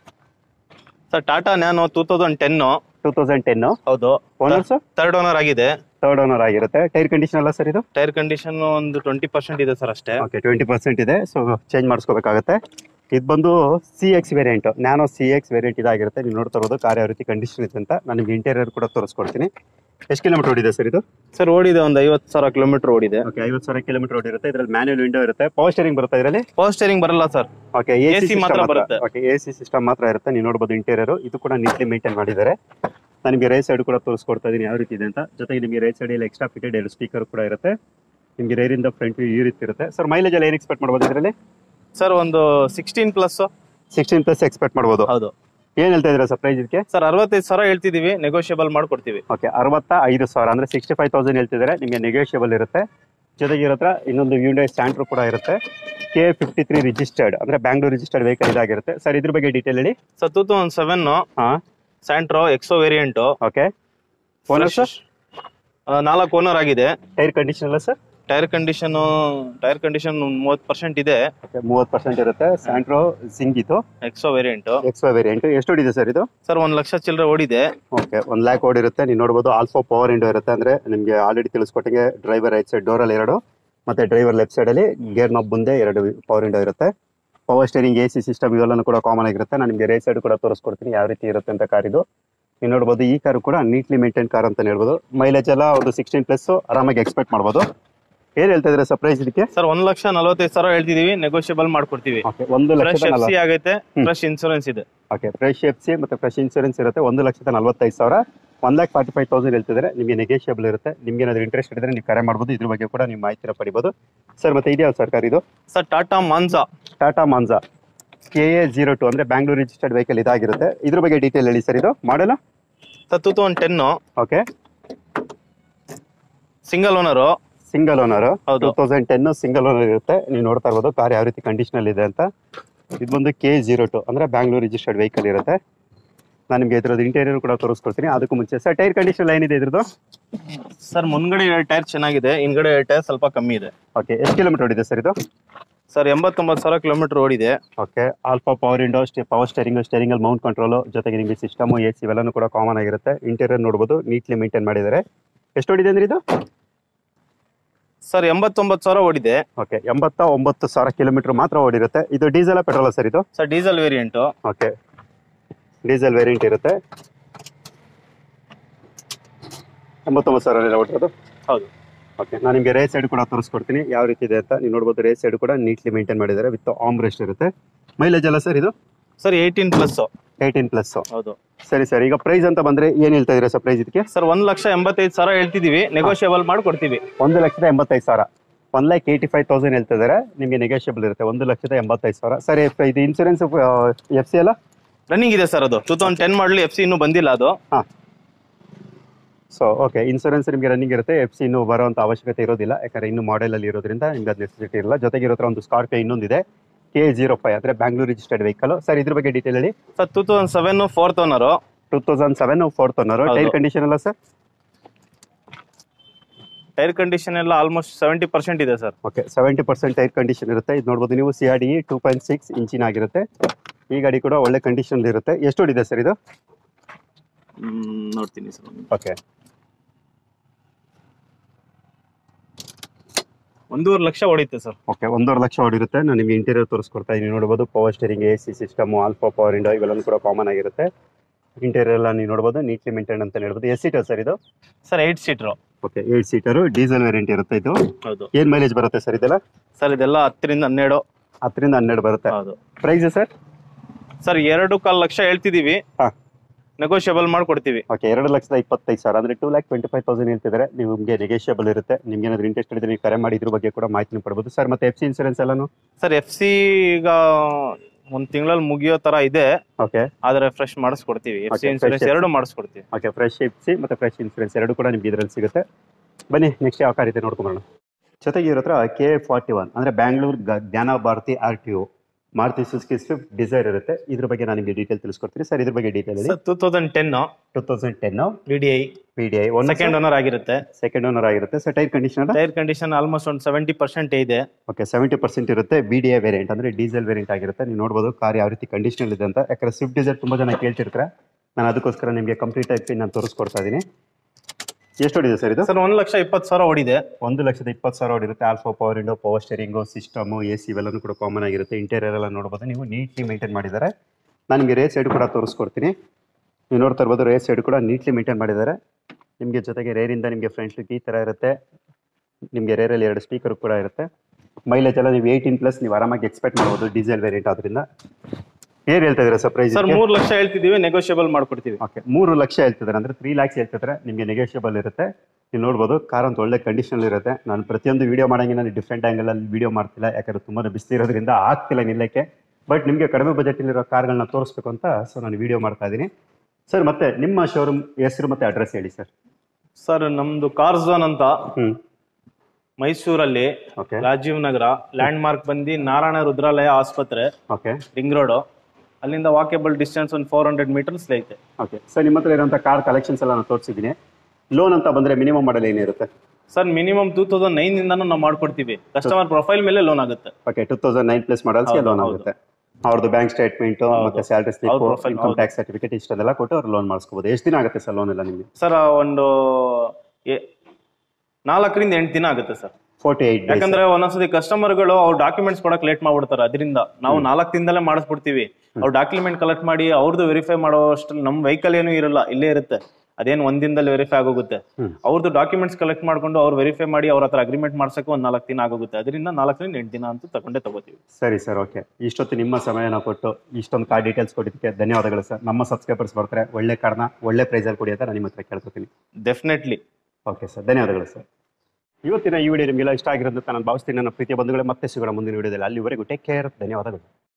sir Tata Nano two thousand ten two thousand ten ಹೌದು ಓನರ್ಸ್ ಥರ್ಡ್ ಓನರ್ ಆಗಿದೆ ಥರ್ಡ್ ಓನರ್ ಆಗಿರುತ್ತೆ ಟೈರ್ ಕಂಡೀಷನ್ ಅಲ್ಲ ಸರ್ ಇದು ಟೈರ್ ಕಂಡೀಷನ್ ಒಂದು ಟ್ವೆಂಟಿ ಪರ್ಸೆಂಟ್ ಇದೆ ಸರ್ ಅಷ್ಟೇ ಓಕೆ ಟ್ವೆಂಟಿ ಪರ್ಸೆಂಟ್ ಇದೆ ಸೊ ಚೇಂಜ್ ಮಾಡಿಸ್ಕೋಬೇಕಾಗುತ್ತೆ ಇದು ಬಂದು C X variant Nano C X variant ಇದಾಗಿರುತ್ತೆ ನೀವು ನೋಡ್ತಾ ಇರೋದು ಕಾರ್ ಯಾವ ರೀತಿ ಕಂಡೀಷನ್ ಇದೆ ಅಂತ ನಾನು ನಿಮ್ಗೆ ಇಂಟೀರಿಯರ್ ಕೂಡ ತೋರಿಸ್ಕೊಡ್ತೀನಿ ಎಷ್ಟು ಕಿಲೋಮೀಟರ್ ಓಡಿದೆ ಸರ್ ಇದು ಸರ್ ಓಡಿದೆ ಒಂದು ಐವತ್ತು ಸಾವಿರ ಕಿಲೋಮೀಟರ್ ಓಡಿದೆ ಓಕೆ ಐವತ್ತು ಸಾವಿರ ಕಿಲೋಮೀಟರ್ ಓಡಿರುತ್ತೆ ಇದರಲ್ಲಿ ಮ್ಯಾನ್ಯಲ್ ವಿಂಡೋ ಇರುತ್ತೆ ಪವರ್ ಸ್ಟೇರಿಂಗ್ ಬರುತ್ತೆ ಇದರಲ್ಲಿ ಪವರ್ ಸ್ಟೇರಿಂಗ್ ಬರಲ್ಲ sir okay A AC C ಮಾತ್ರ ಬರುತ್ತೆ. ಓಕೆ ಎ ಸಿ ಸಿಸ್ಟಮ್ ಮಾತ್ರ ಇರುತ್ತೆ ನೀವು ನೋಡ್ಬೋದು ಇಂಟೀರಿಯರ್ ಇದು ಕೂಡ ನೀಟ್ಲಿ ಮೇಂಟೈನ್ ಮಾಡಿದ್ದಾರೆ ನಾನು ನಿಮಗೆ ರೈಟ್ ಸೈಡ್ ಕೂಡ ತೋರಿಸ್ಕೊಡ್ತಾ ಇದ್ದೀನಿ ಯಾವ ರೀತಿ ಇದೆ ಅಂತ ಜೊತೆಗೆ ನಿಮಗೆ ರೈಟ್ ಸೈಡಲ್ಲಿ ಎಕ್ಸ್ಟ್ರಾ ಫಿಟೆಡ್ ಎರಡು ಸ್ಪೀಕರ್ ಕೂಡ ಇರುತ್ತೆ ನಿಮಗೆ ರೇರಿಂದ ಫ್ರಂಟ್ ವ್ಯೂ ಈ ರೀತಿ ಇರುತ್ತೆ ಸರ್ ಮೈಲೇಜ್ ಎಲ್ಲ ಏನು ಎಕ್ಸ್ಪೆಕ್ಟ್ ಮಾಡ್ಬೋದು ಇದರಲ್ಲಿ ಸರ್ ಒಂದು sixteen plus sixteen plus expect ಮಾಡ್ಬೋದು ಹೌದು ಏನು ಹೇಳ್ತಾ ಇದ್ದೀರಾ ಸರ್ ಪ್ರೈಸ್ ಇದಕ್ಕೆ ಸರ್ ಅರವತ್ತೈದು ಸಾವಿರ ಹೇಳ್ತಿದೀವಿ ನೆಗೋಷಿಯಬಲ್ ಮಾಡ್ಕೊಡ್ತೀವಿ ಓಕೆ ಅರವತ್ತ ಐದು ಸಾವಿರ ಅಂದರೆ ಸಿಕ್ಸ್ಟಿ ಫೈವ್ ತೌಸಂಡ್ ಹೇಳ್ತಿದ್ದಾರೆ ನಿಮಗೆ ನೆಗೋಷಿಯಬಲ್ ಇರುತ್ತೆ ಜೊತೆಗೆ ಇರೋ ಹತ್ರ ಇನ್ನೊಂದು ಯೂಂಡೈ ಸ್ಟ್ಯಾಂಡ್ರು ಕೂಡ ಇರುತ್ತೆ ಕೆ ಫಿಫ್ಟಿ ತ್ರೀ ರಿಜಿಸ್ಟರ್ಡ್ ಅಂದರೆ ಬ್ಯಾಂಗ್ಳೂರ್ ರಿಜಿಸ್ಟರ್ಡ್ ವೆಹಿಕಲ್ ಇದಾಗಿರುತ್ತೆ ಸರ್ ಇದ್ರ ಬಗ್ಗೆ ಡೀಟೇಲ್ ಹೇಳಿ ಸರ್ ಟೂ ತೌಸಂಡ್ ಸೆವೆನ್ ಹಾಂ Santro XO variant okay owner sir ನಾಲ್ಕು ಓನರ್ ಆಗಿದೆ ಟೈರ್ ಕಂಡೀಷನ್ ಎಲ್ಲ sir tyre condition tyre condition ಮೂವತ್ತು ಪರ್ಸೆಂಟ್ ಇದೆ ಓಕೆ ಮೂವತ್ತು ಪರ್ಸೆಂಟ್ ಇರುತ್ತೆ ಸ್ಯಾಂಟ್ರೋ ಸಿಂಗ್ ಇದು ಎಕ್ಸೋ ವೇರಿಯಂಟ್ ಎಕ್ಸ್ ವೇರಿಯಂಟ್ ಎಷ್ಟು ಹೊಡಿದೆ ಸರ್ ಇದು ಸರ್ ಒಂದು ಲಕ್ಷ ಚಿಲ್ಲರೆ ಓಡಿದೆ ಓಕೆ ಒಂದು ಲ್ಯಾಕ್ ಓಡಿರುತ್ತೆ ನೀವು ನೋಡ್ಬೋದು ಆಲ್ಫೋ ಪವರ್ ಇಂಡೋ ಇರುತ್ತೆ ಅಂದರೆ ನಿಮಗೆ ಆಲ್ರೆಡಿ ತಿಳಿಸ್ಕೊಟ್ಟಿಗೆ ಡ್ರೈವರ್ ರೈಟ್ ಸೈಡ್ ಡೋರಲ್ಲಿ ಎರಡು ಮತ್ತೆ ಡ್ರೈವರ್ ಲೆಫ್ಟ್ ಸೈಡ್ ಅಲ್ಲಿ ಗೇರ್ ನಾಬ್ ಮುಂದೆ ಎರಡು ಪವರ್ ವಿಂಡೋ ಇರುತ್ತೆ power steering A C system ಇವೆಲ್ಲನೂ ಕೂಡ ಕಾಮನ್ ಆಗಿರುತ್ತೆ ನಾನು ನಿಮಗೆ ರೇಟ್ ಸೈಡ್ ಕೂಡ ತೋರಿಸ್ಕೊಡ್ತೀನಿ ಯಾವ ರೀತಿ ಇರುತ್ತೆ ಅಂತ ಕಾರ್ ಇದು ನೀವು ನೋಡ್ಬೋದು ಈ ಕಾರು ಕೂಡ ನೀಟ್ಲಿ ಮೇಂಟೈನ್ ಕಾರ್ ಅಂತ ಹೇಳ್ಬೋದು ಮೈಲೇಜ್ ಎಲ್ಲ ಒಂದು ಸಿಕ್ಸ್ಟೀನ್ ಪ್ಲಸ್ ಆರಾಮಾಗಿ ಎಕ್ಸ್ಪೆಕ್ಟ್ ಮಾಡ್ಬೋದು ಏನ್ ಹೇಳ್ತಾ ಇದ್ರೆ ಸರ್ಪ್ರೈಸ್ ಇದಕ್ಕೆ ಸರ್ ಒಂದ್ ಲಕ್ಷ ನಲವತ್ತೈದು ಸಾವಿರ ಹೇಳ್ತಿದೀವಿ ನೆಗೋಷಿಯಬಲ್ ಮಾಡ್ಕೊಡ್ತೀವಿ ಓಕೆ ಒಂದು ಫ್ರೆಶ್ ಲಕ್ಷದ ಎಫ್ ಸಿ ಆಗೈತೆ ಹ್ಮ್. ಫ್ರೆಶ್ ಇನ್ಸೂರೆನ್ಸ್ ಇದೆ ಓಕೆ ಫ್ರೆಶ್ ಎಫ್ ಸಿ ಮತ್ತೆ ಫ್ರೆಶ್ ಇನ್ಸೂರೆನ್ಸ್ ಇರುತ್ತೆ ಒಂದು ಲಕ್ಷದ ನಲವತ್ತೈದು ಸಾವಿರ one lakh forty five thousand ಹೇಳ್ತಿದ್ರೆ ನಿಮಗೆ ನೆಗೋಷಿಯಬಲ್ ಇರುತ್ತೆ ನಿಮ್ಗೆ ಏನಾದ್ರು ಇಂಟ್ರೆಸ್ಟ್ ಇದ್ರೆ ನೀವು ಕರೆ ಮಾಡ್ಬೋದು ಇದ್ರ ಬಗ್ಗೆ ಕೂಡ ನೀವು ಮಾಹಿತಿನ ಪಡಿಬೋದು ಸರ್ ಮತ್ತೆ ಇದೆಯಾ ಸರ್ಕಾರ ಇದು sir Tata Manza Tata Manza K A zero two ಅಂದ್ರೆ ಬ್ಯಾಂಗ್ಳೂರ್ ರಿಜಿಸ್ಟರ್ಡ್ ವೆಹಿಕಲ್ ಇದಾಗಿರುತ್ತೆ ಇದ್ರ ಬಗ್ಗೆ ಡೀಟೇಲ್ ಹೇಳಿ ಸರ್ ಇದು ಮಾಡಲ್ಲ sir two thousand ten okay single owner single owner ಹೌದು. Two thousand ten single owner ಇರುತ್ತೆ ನೀವು ನೋಡ್ತಾ ಇರ್ಬೋದು ಕಾರ್ ಯಾವ ರೀತಿ ಕಂಡೀಷನ್ ಅಲ್ಲಿ ಇದೆ ಅಂತ ಇದು ಬಂದು ಕೆ ಜೀರೋ ಟು ಅಂದ್ರೆ ಬ್ಯಾಂಗ್ಳೂರ್ ರಿಜಿಸ್ಟರ್ಡ್ ವೆಹಿಕಲ್ ಇರುತ್ತೆ ನಾನು ನಿಮಗೆ ಇದ್ರದ್ದು ಇಂಟೀರಿಯರ್ ಕೂಡ ತೋರಿಸ್ಕೊಡ್ತೀನಿ ಅದಕ್ಕೂ ಮುಂಚೆ ಸರ್ ಟೈರ್ ಕಂಡೀಷನ್ ಏನಿದೆ ಇದ್ರದ್ದು ಸರ್ ಮುಂದ್ಗಡೆ ಎರಡು ಟೈರ್ ಚೆನ್ನಾಗಿದೆ ಹಿಂದ್ಗಡೆ ಎರಡು ಟೈರ್ ಸ್ವಲ್ಪ ಕಮ್ಮಿ ಇದೆ ಓಕೆ ಎಷ್ಟು ಕಿಲೋಮೀಟರ್ ಓಡಿದೆ ಸರ್ ಇದು ಸರ್ ಎಂಬತ್ತೊಂಬತ್ತು ಸಾವಿರ ಕಿಲೋಮೀಟರ್ ಓಡಿದೆ okay all four power window power steering steering ಅಲ್ಲಿ ಮೌಂಟ್ ಕಂಟ್ರೋಲ್ ಜೊತೆಗೆ ನಿಮಗೆ ಸಿಸ್ಟಮು ಎ ಸಿ ಇವೆಲ್ಲನೂ ಕೂಡ ಕಾಮನ್ ಆಗಿರುತ್ತೆ ಇಂಟೀರಿಯರ್ ನೋಡ್ಬೋದು ನೀಟ್ಲಿ ಮೇಂಟೈನ್ ಮಾಡಿದ್ದಾರೆ ಎಷ್ಟು ಓಡಿದೆ ಅಂದ್ರೆ ಇದು ಸರ್ ಎಂಬತ್ತೊಂಬತ್ತು ಸಾವಿರ ಓಡಿದೆ ಓಕೆ ಎಂಬತ್ತ ಒಂಬತ್ತು ಸಾವಿರ ಕಿಲೋಮೀಟರ್ ಮಾತ್ರ ಓಡಿರುತ್ತೆ ಇದು ಡೀಸೆಲ್ ಪೆಟ್ರೋಲ್ ಸರ್ ಇದು sir diesel variant okay diesel variant ಇರುತ್ತೆ ಎಂಬತ್ತೊಂಬತ್ತು ಸಾವಿರ ಓಡಿರೋದು ಹೌದು ಓಕೆ ನಾನು ನಿಮಗೆ ರೇಸ್ ಸೈಡ್ ಕೂಡ ತೋರಿಸ್ಕೊಡ್ತೀನಿ ಯಾವ ರೀತಿ ಇದೆ ಅಂತ ನೀವು ನೋಡ್ಬೋದು ರೇಸ್ ಸೈಡ್ ಕೂಡ ನೀಟ್ಲಿ ಮೇಂಟೈನ್ ಮಾಡಿದ್ದಾರೆ ವಿತ್ ಆಮ್ ರೆಸ್ಟ್ ಇರುತ್ತೆ ಮೈಲೇಜ್ ಎಲ್ಲ ಸರ್ ಇದು sir eighteen plus eighteen plus ಹೌದು ಸರಿ ಸರ್ ಈಗ ಪ್ರೈಸ್ ಅಂತ ಬಂದ್ರೆ ಏನ್ ಹೇಳ್ತಾ ಇದ್ದೀರಾ ಸರ್ ಪ್ರೈಸ್ ಇದಕ್ಕೆ ಸರ್ ಒಂದ್ ಲಕ್ಷ ಎಂಬತ್ತೈದು ಸಾವಿರ ಹೇಳ್ತಿದೀವಿ ನೆಗೋಷಿಯಬಲ್ ಮಾಡಿ ಕೊಡ್ತೀವಿ ಒಂದು ಲಕ್ಷದ ಎಂಬತ್ತೈದು ಸಾವಿರ one lakh eighty five thousand ಹೇಳ್ತಿದ್ದಾರೆ ನಿಮಗೆ ನೆಗೋಷಿಯಬಲ್ ಇರುತ್ತೆ ಒಂದು ಲಕ್ಷದ ಎಂಬತ್ತೈದು ಸಾವಿರ ಸರ್ ಇದು ಇನ್ಸೂರೆನ್ಸ್ ಎಫ್ ಸಿ ಎಲ್ಲ ರನ್ನಿಂಗ್ ಇದೆ ಸರ್ ಅದು ಟೂ ತೌಸಂಡ್ ಟೆನ್ ಮಾಡಲಿ ಎಫ್ ಸಿ ಇನ್ನೂ ಬಂದಿಲ್ಲ ಅದು ಹಾಂ ಸೊ ಓಕೆ ಇನ್ಸೂರೆನ್ಸ್ ನಿಮಗೆ ರನ್ನಿಂಗ್ ಇರುತ್ತೆ ಎಫ್ ಸಿ ಇನ್ನೂ ಬರುವಂಥ ಅವಶ್ಯಕತೆ ಇರೋದಿಲ್ಲ ಯಾಕಂದ್ರೆ ಇನ್ನು ಮಾಡೆಲಲ್ಲಿ ಇರೋದ್ರಿಂದ ನಿಮ್ಗೆ ಅದು ನೆಸೆಸಿಟಿ ಇರಲ್ಲ ಜೊತೆಗೆ ಇರೋ ಹತ್ರ ಒಂದು ಸ್ಕಾರ್ಪಿಯೋ ಇನ್ನೊಂದಿದೆ ಕೆ ಜೀರೋ ಫೈವ್ ಅಂದರೆ ಬ್ಯಾಂಗ್ಳೂರ್ ರಿಜಿಸ್ಟರ್ಡ್ ವೆಹಿಕಲ್ ಸರ್ ಇದ್ರ ಬಗ್ಗೆ ಡೀಟೇಲ್ ಹೇಳಿ sir two thousand seven fourth owner two thousand seven fourth owner ಹೌದು. ಟೈರ್ ಕಂಡೀಷನ್ ಎಲ್ಲ ಸರ್ ಟೈರ್ ಕಂಡೀಷನ್ ಎಲ್ಲ ಆಲ್ಮೋಸ್ಟ್ ಸೆವೆಂಟಿ ಪರ್ಸೆಂಟ್ ಇದೆ sir okay seventy percent tyre condition ಇರುತ್ತೆ ಇದು ನೋಡ್ಬೋದು ನೀವು C R D two point six ಇಂಚಿನ ಆಗಿರುತ್ತೆ ಈ ಗಾಡಿ ಕೂಡ ಒಳ್ಳೆ ಕಂಡೀಷನ್ ಇರುತ್ತೆ ಎಷ್ಟು ಹೊಡಿದೆ ಸರ್ ಇದು ನೋಡ್ತೀನಿ ಸರ್ ಓಕೆ ಒಂದೂವರೆ ಲಕ್ಷ ಹೊಡಿತೆ ಸರ್ ಓಕೆ ಒಂದೂವರೆ ಲಕ್ಷ ಹೊಡಿರುತ್ತೆ ನಾನು ನಿಮಗೆ ಇಂಟೀರಿಯರ್ ತೋರಿಸ್ಕೊಡ್ತಾ ಇದೀನಿ ನೋಡ್ಬೋದು power steering A C system all four power window ಇವೆಲ್ಲನೂ ಕೂಡ ಕಾಮನ್ ಆಗಿರುತ್ತೆ ಇಂಟೀರಿಯರ್ ಎಲ್ಲ ನೀವು ನೋಡ್ಬೋದು ನೀಟ್ಲಿ ಮೇಂಟೈನ್ ಅಂತ ಹೇಳ್ಬೋದು ಎಷ್ಟು ಸೀಟರ್ ಸರ್ ಇದು sir eight seater okay eight seater diesel variant ಇರುತ್ತೆ ಇದು ಹೌದು ಏನು ಮೈಲೇಜ್ ಬರುತ್ತೆ ಸರ್ ಇದೆಲ್ಲ ಸರ್ ಇದೆಲ್ಲ ಹತ್ತರಿಂದ ಹನ್ನೆರಡು ಹತ್ತರಿಂದ ಹನ್ನೆರಡು ಬರುತ್ತೆ ಹೌದು ಪ್ರೈಸ್ ಸರ್ ಸರ್ ಎರಡು ಕಾಲ್ ಲಕ್ಷ ಹೇಳ್ತಿದೀವಿ ಹಾ. ನೆಗೋಷಿಯಬಲ್ ಮಾಡ್ಕೊಡ್ತೀವಿ ಓಕೆ ಎರಡು ಲಕ್ಷದ ಇಪ್ಪತ್ತೈದು ಸಾವಿರ ಅಂದರೆ two lakh twenty five thousand ಹೇಳ್ತಿದ್ದಾರೆ ನಿಮಗೆ ನೆಗೋಷಿಯಬಲ್ ಇರುತ್ತೆ ನಿಮ್ಗೆ ಏನಾದ್ರು ಇಂಟ್ರೆಸ್ಟ್ ಇದ್ರೆ ನೀವು ಕರೆ ಮಾಡಿ ಇದ್ರ ಬಗ್ಗೆ ಕೂಡ ಮಾಹಿತಿ ಪಡ್ಬೋದು ಸರ್ ಮತ್ತೆ ಎಫ್ ಸಿ ಇನ್ಸೂರೆನ್ಸ್ ಎಲ್ಲಾನು ಸರ್ ಎಫ್ ಸಿ ಈಗ ಒಂದ್ ತಿಂಗಳಲ್ಲಿ ಮುಗಿಯೋ ತರ ಇದೆ ಓಕೆ ಆದ್ರೆ ಫ್ರೆಶ್ ಮಾಡಿಸ್ಕೊಡ್ತೀವಿ F C Okay, insurance fresh ಎರಡು ಮಾಡಿಸ್ಕೊಡ್ತೀವಿ ಓಕೆ ಫ್ರೆಶ್ ಎಫ್ ಸಿ ಮತ್ತು ಫ್ರೆಶ್ ಇನ್ಸೂರೆನ್ಸ್ ಎರಡು ಕೂಡ ನಿಮ್ಗೆ ಇದರಲ್ಲಿ ಸಿಗುತ್ತೆ ಬನ್ನಿ ನೆಕ್ಸ್ಟ್ ಯಾವ ಕಾರ್ ಇದೆ ನೋಡ್ಕೊಂಬರೋಣ ಜೊತೆಗೆ ಇರೋ ಹತ್ರ ಕೆ ಫಾರ್ಟಿ ಒನ್ ಅಂದರೆ ಬ್ಯಾಂಗ್ಳೂರ್ ಗ- Jnana Bharathi R T O Maruti Suzuki Swift Dzire ಇರುತ್ತೆ ಇದ್ರ ಬಗ್ಗೆ ನಾನು ನಿಮಗೆ ಡೀಟೇಲ್ ತಿಳಿಸ್ಕೊಡ್ತೀನಿ ಸರ್ ಇದ್ರ ಬಗ್ಗೆ ಡೀಟೇಲ್ ಹೇಳಿ sir two thousand ten two thousand ten V D I P D I one second owner ಆಗಿರುತ್ತೆ ಸೆಕೆಂಡ್ ಓನರ್ ಆಗಿರುತ್ತೆ sir tyre condition tyre condition almost ಒಂದು ಸೆವೆಂಟಿ ಪರ್ಸೆಂಟ್ ಇದೆ ಓಕೆ ಸೆವೆಂಟಿ ಪರ್ಸೆಂಟ್ ಇರುತ್ತೆ B D I variant ಅಂದರೆ diesel variant ಆಗಿರುತ್ತೆ ನೀವು ನೋಡ್ಬೋದು car ಯಾವ ರೀತಿ ಕಂಡೀಷನ್ ಇದೆ ಅಂತ ಯಾಕಂದ್ರೆ ಸ್ವಿಫ್ಟ್ ಡಿಸೈರ್ ತುಂಬ ಜನ ಕೇಳ್ತಿರ್ತಾರೆ ನಾನು ಅದಕ್ಕೋಸ್ಕರ ನಿಮಗೆ ಕಂಪ್ಲೀಟ್ ಆಗಿ ನಾನು ತೋರಿಸ್ಕೊಡ್ತಾ ಇದ್ದೀನಿ ಎಷ್ಟು ಹೊಡಿದೆ ಸರ್ ಇದು ಸರ್ ಒಂದ್ ಲಕ್ಷ ಇಪ್ಪತ್ತು ಸಾವಿರ ಓಡಿದೆ ಒಂದು ಲಕ್ಷದ ಇಪ್ಪತ್ತು ಸಾವಿರ ಹೊಡಿರುತ್ತೆ all four power window power steering system A C ಇವೆಲ್ಲನೂ ಕೂಡ ಕಾಮನ್ ಆಗಿರುತ್ತೆ ಇಂಟೀರಿಯರ್ ಎಲ್ಲ ನೋಡ್ಬೋದು ನೀವು ನೀಟ್ಲಿ ಮೇಂಟೈನ್ ಮಾಡಿದ್ದಾರೆ ನಾನು ನಿಮಗೆ ರೇಸ್ ಸೈಡ್ ಕೂಡ ತೋರಿಸ್ಕೊಡ್ತೀನಿ ನೀವು ನೋಡ್ತಾ ಇರ್ಬೋದು ರೇಸ್ ಸೈಡ್ ಕೂಡ ನೀಟ್ಲಿ ಮೇಂಟೈನ್ ಮಾಡಿದ್ದಾರೆ ನಿಮಗೆ ಜೊತೆಗೆ ರೇರಿಂದ ನಿಮಗೆ ಫ್ರಂಟ್ ಲುಕ್ ಈ ಥರ ಇರುತ್ತೆ ನಿಮಗೆ ರೇರಲ್ಲಿ ಎರಡು ಸ್ಪೀಕರ್ ಕೂಡ ಇರುತ್ತೆ ಮೈಲೇಜ್ ಎಲ್ಲ ನೀವು ಏಯ್ಟೀನ್ ಪ್ಲಸ್ ನೀವು ಆರಾಮಾಗಿ ಎಕ್ಸ್ಪೆಕ್ಟ್ ಮಾಡ್ಬೋದು ಡೀಸೆಲ್ ವೇರಿಯಂಟ್ ಆದ್ರಿಂದ ಏನು ಹೇಳ್ತಾ ಇದ್ದೀರಾ ಸರ್ ಪ್ರೈಸ್ ಸರ್ ಮೂರ್ ಲಕ್ಷ ಹೇಳ್ತಿದೀವಿ ನೆಗೋಷಿಯಬಲ್ ಮಾಡ್ಕೊಡ್ತೀವಿ ಓಕೆ ಮೂರು ಲಕ್ಷ ಹೇಳ್ತಿದ್ದಾರೆ ಅಂದ್ರೆ ತ್ರೀ ಲ್ಯಾಕ್ಸ್ ಹೇಳ್ತಿದ್ರೆ ನಿಮಗೆ ನೆಗೋಷಿಯಬಲ್ ಇರುತ್ತೆ ನೀವು ನೋಡ್ಬೋದು ಕಾರ್ ಅಂತ ಒಳ್ಳೆ ಕಂಡೀಷನ್ ಇರುತ್ತೆ ನಾನು ಪ್ರತಿಯೊಂದು ವಿಡಿಯೋ ಮಾಡಂಗೆ ನಾನು ಡಿಫ್ರೆಂಟ್ ಆ್ಯಂಗಲಲ್ಲಿ ವಿಡಿಯೋ ಮಾಡ್ತಿಲ್ಲ ಯಾಕಂದ್ರೆ ತುಂಬಾ ಬಿಸಿಲಿರೋದ್ರಿಂದ ಆಗ್ತಿಲ್ಲ ನಿಲ್ಲಕ್ಕೆ ಬಟ್ ನಿಮಗೆ ಕಡಿಮೆ ಬಜೆಟಲ್ಲಿರೋ ಕಾರ್ಗಳನ್ನ ತೋರಿಸ್ಬೇಕು ಅಂತ ಸೊ ನಾನು ವಿಡಿಯೋ ಮಾಡ್ತಾ ಇದ್ದೀನಿ ಸರ್ ಮತ್ತೆ ನಿಮ್ಮ ಶೋರೂಮ್ ಹೆಸರು ಮತ್ತೆ ಅಡ್ರೆಸ್ ಹೇಳಿ ಸರ್ ಸರ್ ನಮ್ದು ಕಾರ್ ಝೋನ್ ಅಂತ ಹ್ಞೂ ಮೈಸೂರಲ್ಲಿ okay Rajiv Nagar landmark ಬಂದು ನಾರಾಯಣ ರುದ್ರಾಲಯ ಆಸ್ಪತ್ರೆ ಓಕೆ ರಿಂಗ್ ರೋಡ್ ಅಲ್ಲಿಂದ ವಾಕೇಬಲ್ ಡಿಸ್ಟೆನ್ಸ್ ಒಂದು ಫೋರ್ ಹಂಡ್ರೆಡ್ ಮೀಟರ್ಸ್ ಐತೆ ಓಕೆ ಸರ್ ನಿಮ್ಮ ಹತ್ರ ಇರುವಂಥ ಕಾರ್ ಕಲೆಕ್ಷನ್ಸ್ ಎಲ್ಲ ನಾನು ತೋರಿಸಿದ್ದೀನಿ ಲೋನ್ ಅಂತ ಬಂದರೆ ಮಿನಿಮಮ್ ಮಾಡಲ್ ಏನಿರುತ್ತೆ sir minimum two thousand nine ಇಂದಾನು ನಾವು ಮಾಡ್ಕೊಡ್ತೀವಿ ಕಸ್ಟಮರ್ ಪ್ರೊಫೈಲ್ ಮೇಲೆ ಲೋನ್ ಆಗುತ್ತೆ okay two thousand nine plus ಮಾಡಲ್ಸ್ಗೆ ಹೌದು, ಲೋನ್ ಹೌದು. ಆಗುತ್ತೆ ಅವ್ರದ್ದು ಬ್ಯಾಂಕ್ ಸ್ಟೇಟ್ಮೆಂಟ್ ಹೌದು. ಮತ್ತೆ ಸ್ಯಾಲರಿ ಸ್ಲಿಪ್ ಅವ್ರ profile, ಇನ್ಕಮ್ ಹೌದು. ಟ್ಯಾಕ್ಸ್ ಸರ್ಟಿಫಿಕೇಟ್ ಇಷ್ಟೆಲ್ಲ ಕೊಟ್ಟು ಅವ್ರು ಲೋನ್ ಮಾಡಿಸ್ಕೋಬಹುದು ಎಷ್ಟು ದಿನ ಆಗುತ್ತೆ ಸರ್ ಲೋನ್ ಎಲ್ಲ ನಿಮಗೆ ಸರ್ ಒಂದು ಎ- ನಾಲ್ಕರಿಂದ ಎಂಟು ದಿನ ಆಗುತ್ತೆ ಸರ್ ಫೋರ್ಟಿ ಏಟ್ ಡೇಸ್ ಯಾಕಂದ್ರೆ ಒಂದೊಂದ್ಸತಿ ಕಸ್ಟಮರ್ಗಳು ಅವ್ರ ಡಾಕ್ಯುಮೆಂಟ್ಸ್ ಕೊಡಕ್ ಲೇಟ್ ಮಾಡ್ಬಿಡ್ತಾರೆ ಅದರಿಂದ ನಾವು ನಾಲ್ಕು ದಿನದಲ್ಲೇ ಮಾಡಿಸ್ಬಿಡ್ತೀವಿ ಅವ್ರ ಡಾಕ್ಯುಮೆಂಟ್ ಕಲೆಕ್ಟ್ ಮಾಡಿ ಅವ್ರದ್ದು ವೆರಿಫೈ ಮಾಡೋ ಅಷ್ಟ್ರಲ್ಲಿ ನಮ್ ವೆಹಿಕಲ್ ಏನು ಇರಲ್ಲ ಇಲ್ಲೇ ಇರುತ್ತೆ ಅದೇನ್ ಒಂದ್ ದಿನದಲ್ಲಿ ವೆರಿಫೈ ಆಗೋಗುತ್ತೆ ಹ್ಮ್. ಅವ್ರದ್ದು ಡಾಕ್ಯುಮೆಂಟ್ಸ್ ಕಲೆಕ್ಟ್ ಮಾಡ್ಕೊಂಡು ಅವ್ರು ವೆರಿಫೈ ಮಾಡಿ ಅವ್ರ ಹತ್ರ ಅಗ್ರಿಮೆಂಟ್ ಮಾಡ್ಸಕ್ಕೆ ಒಂದ್ ನಾಲ್ಕು ದಿನ ಆಗೋಗುತ್ತೆ ಅದರಿಂದ ನಾಲ್ಕರಿಂದ ಎಂಟು ದಿನ ಅಂತೂ ತಗೊಂಡೇ ತಗೋತೀವಿ ಸರಿ ಸರ್ ಓಕೆ ಇಷ್ಟೊತ್ತು ನಿಮ್ಮ ಸಮಯನ ಕೊಟ್ಟು ಇಷ್ಟೊಂದು ಕಾರ್ ಡೀಟೇಲ್ಸ್ ಕೊಟ್ಟಿದ್ದಕ್ಕೆ ಧನ್ಯವಾದಗಳು ಸರ್ ನಮ್ಮ ಸಬ್ಸ್ಕ್ರೈಬರ್ಸ್ ಬರ್ತಾರೆ ಒಳ್ಳೆ ಕಾರ್ನ ಒಳ್ಳೆ ಪ್ರೈಸಲ್ಲಿ ಕೊಡಿ ಅಂತ ನಾನು ನಿಮ್ಮ ಹತ್ರ ಕೇಳ್ಕೊತೀನಿ ಡೆಫಿನೆಟ್ಲಿ ಓಕೆ ಸರ್ ಧನ್ಯವಾದಗಳು ಸರ್ ಇವತ್ತಿನ ಈ ವಿಡಿಯೋ ನಿಮಗೆಲ್ಲ ಇಷ್ಟ ಆಗಿರೋದು ಅಂತ ನಾನು ಭಾವಿಸ್ತೀನಿ ನನ್ನ ಪ್ರೀತಿಯ ಬಂಧುಗಳೇ ಮತ್ತೆ ಸಿಗೋಣ ಮುಂದಿನ ವಿಡಿಯೋದಲ್ಲಿ ಅಲ್ಲಿವರೆಗೂ ಟೇಕ್ ಕೇರ್ ಧನ್ಯವಾದಗಳು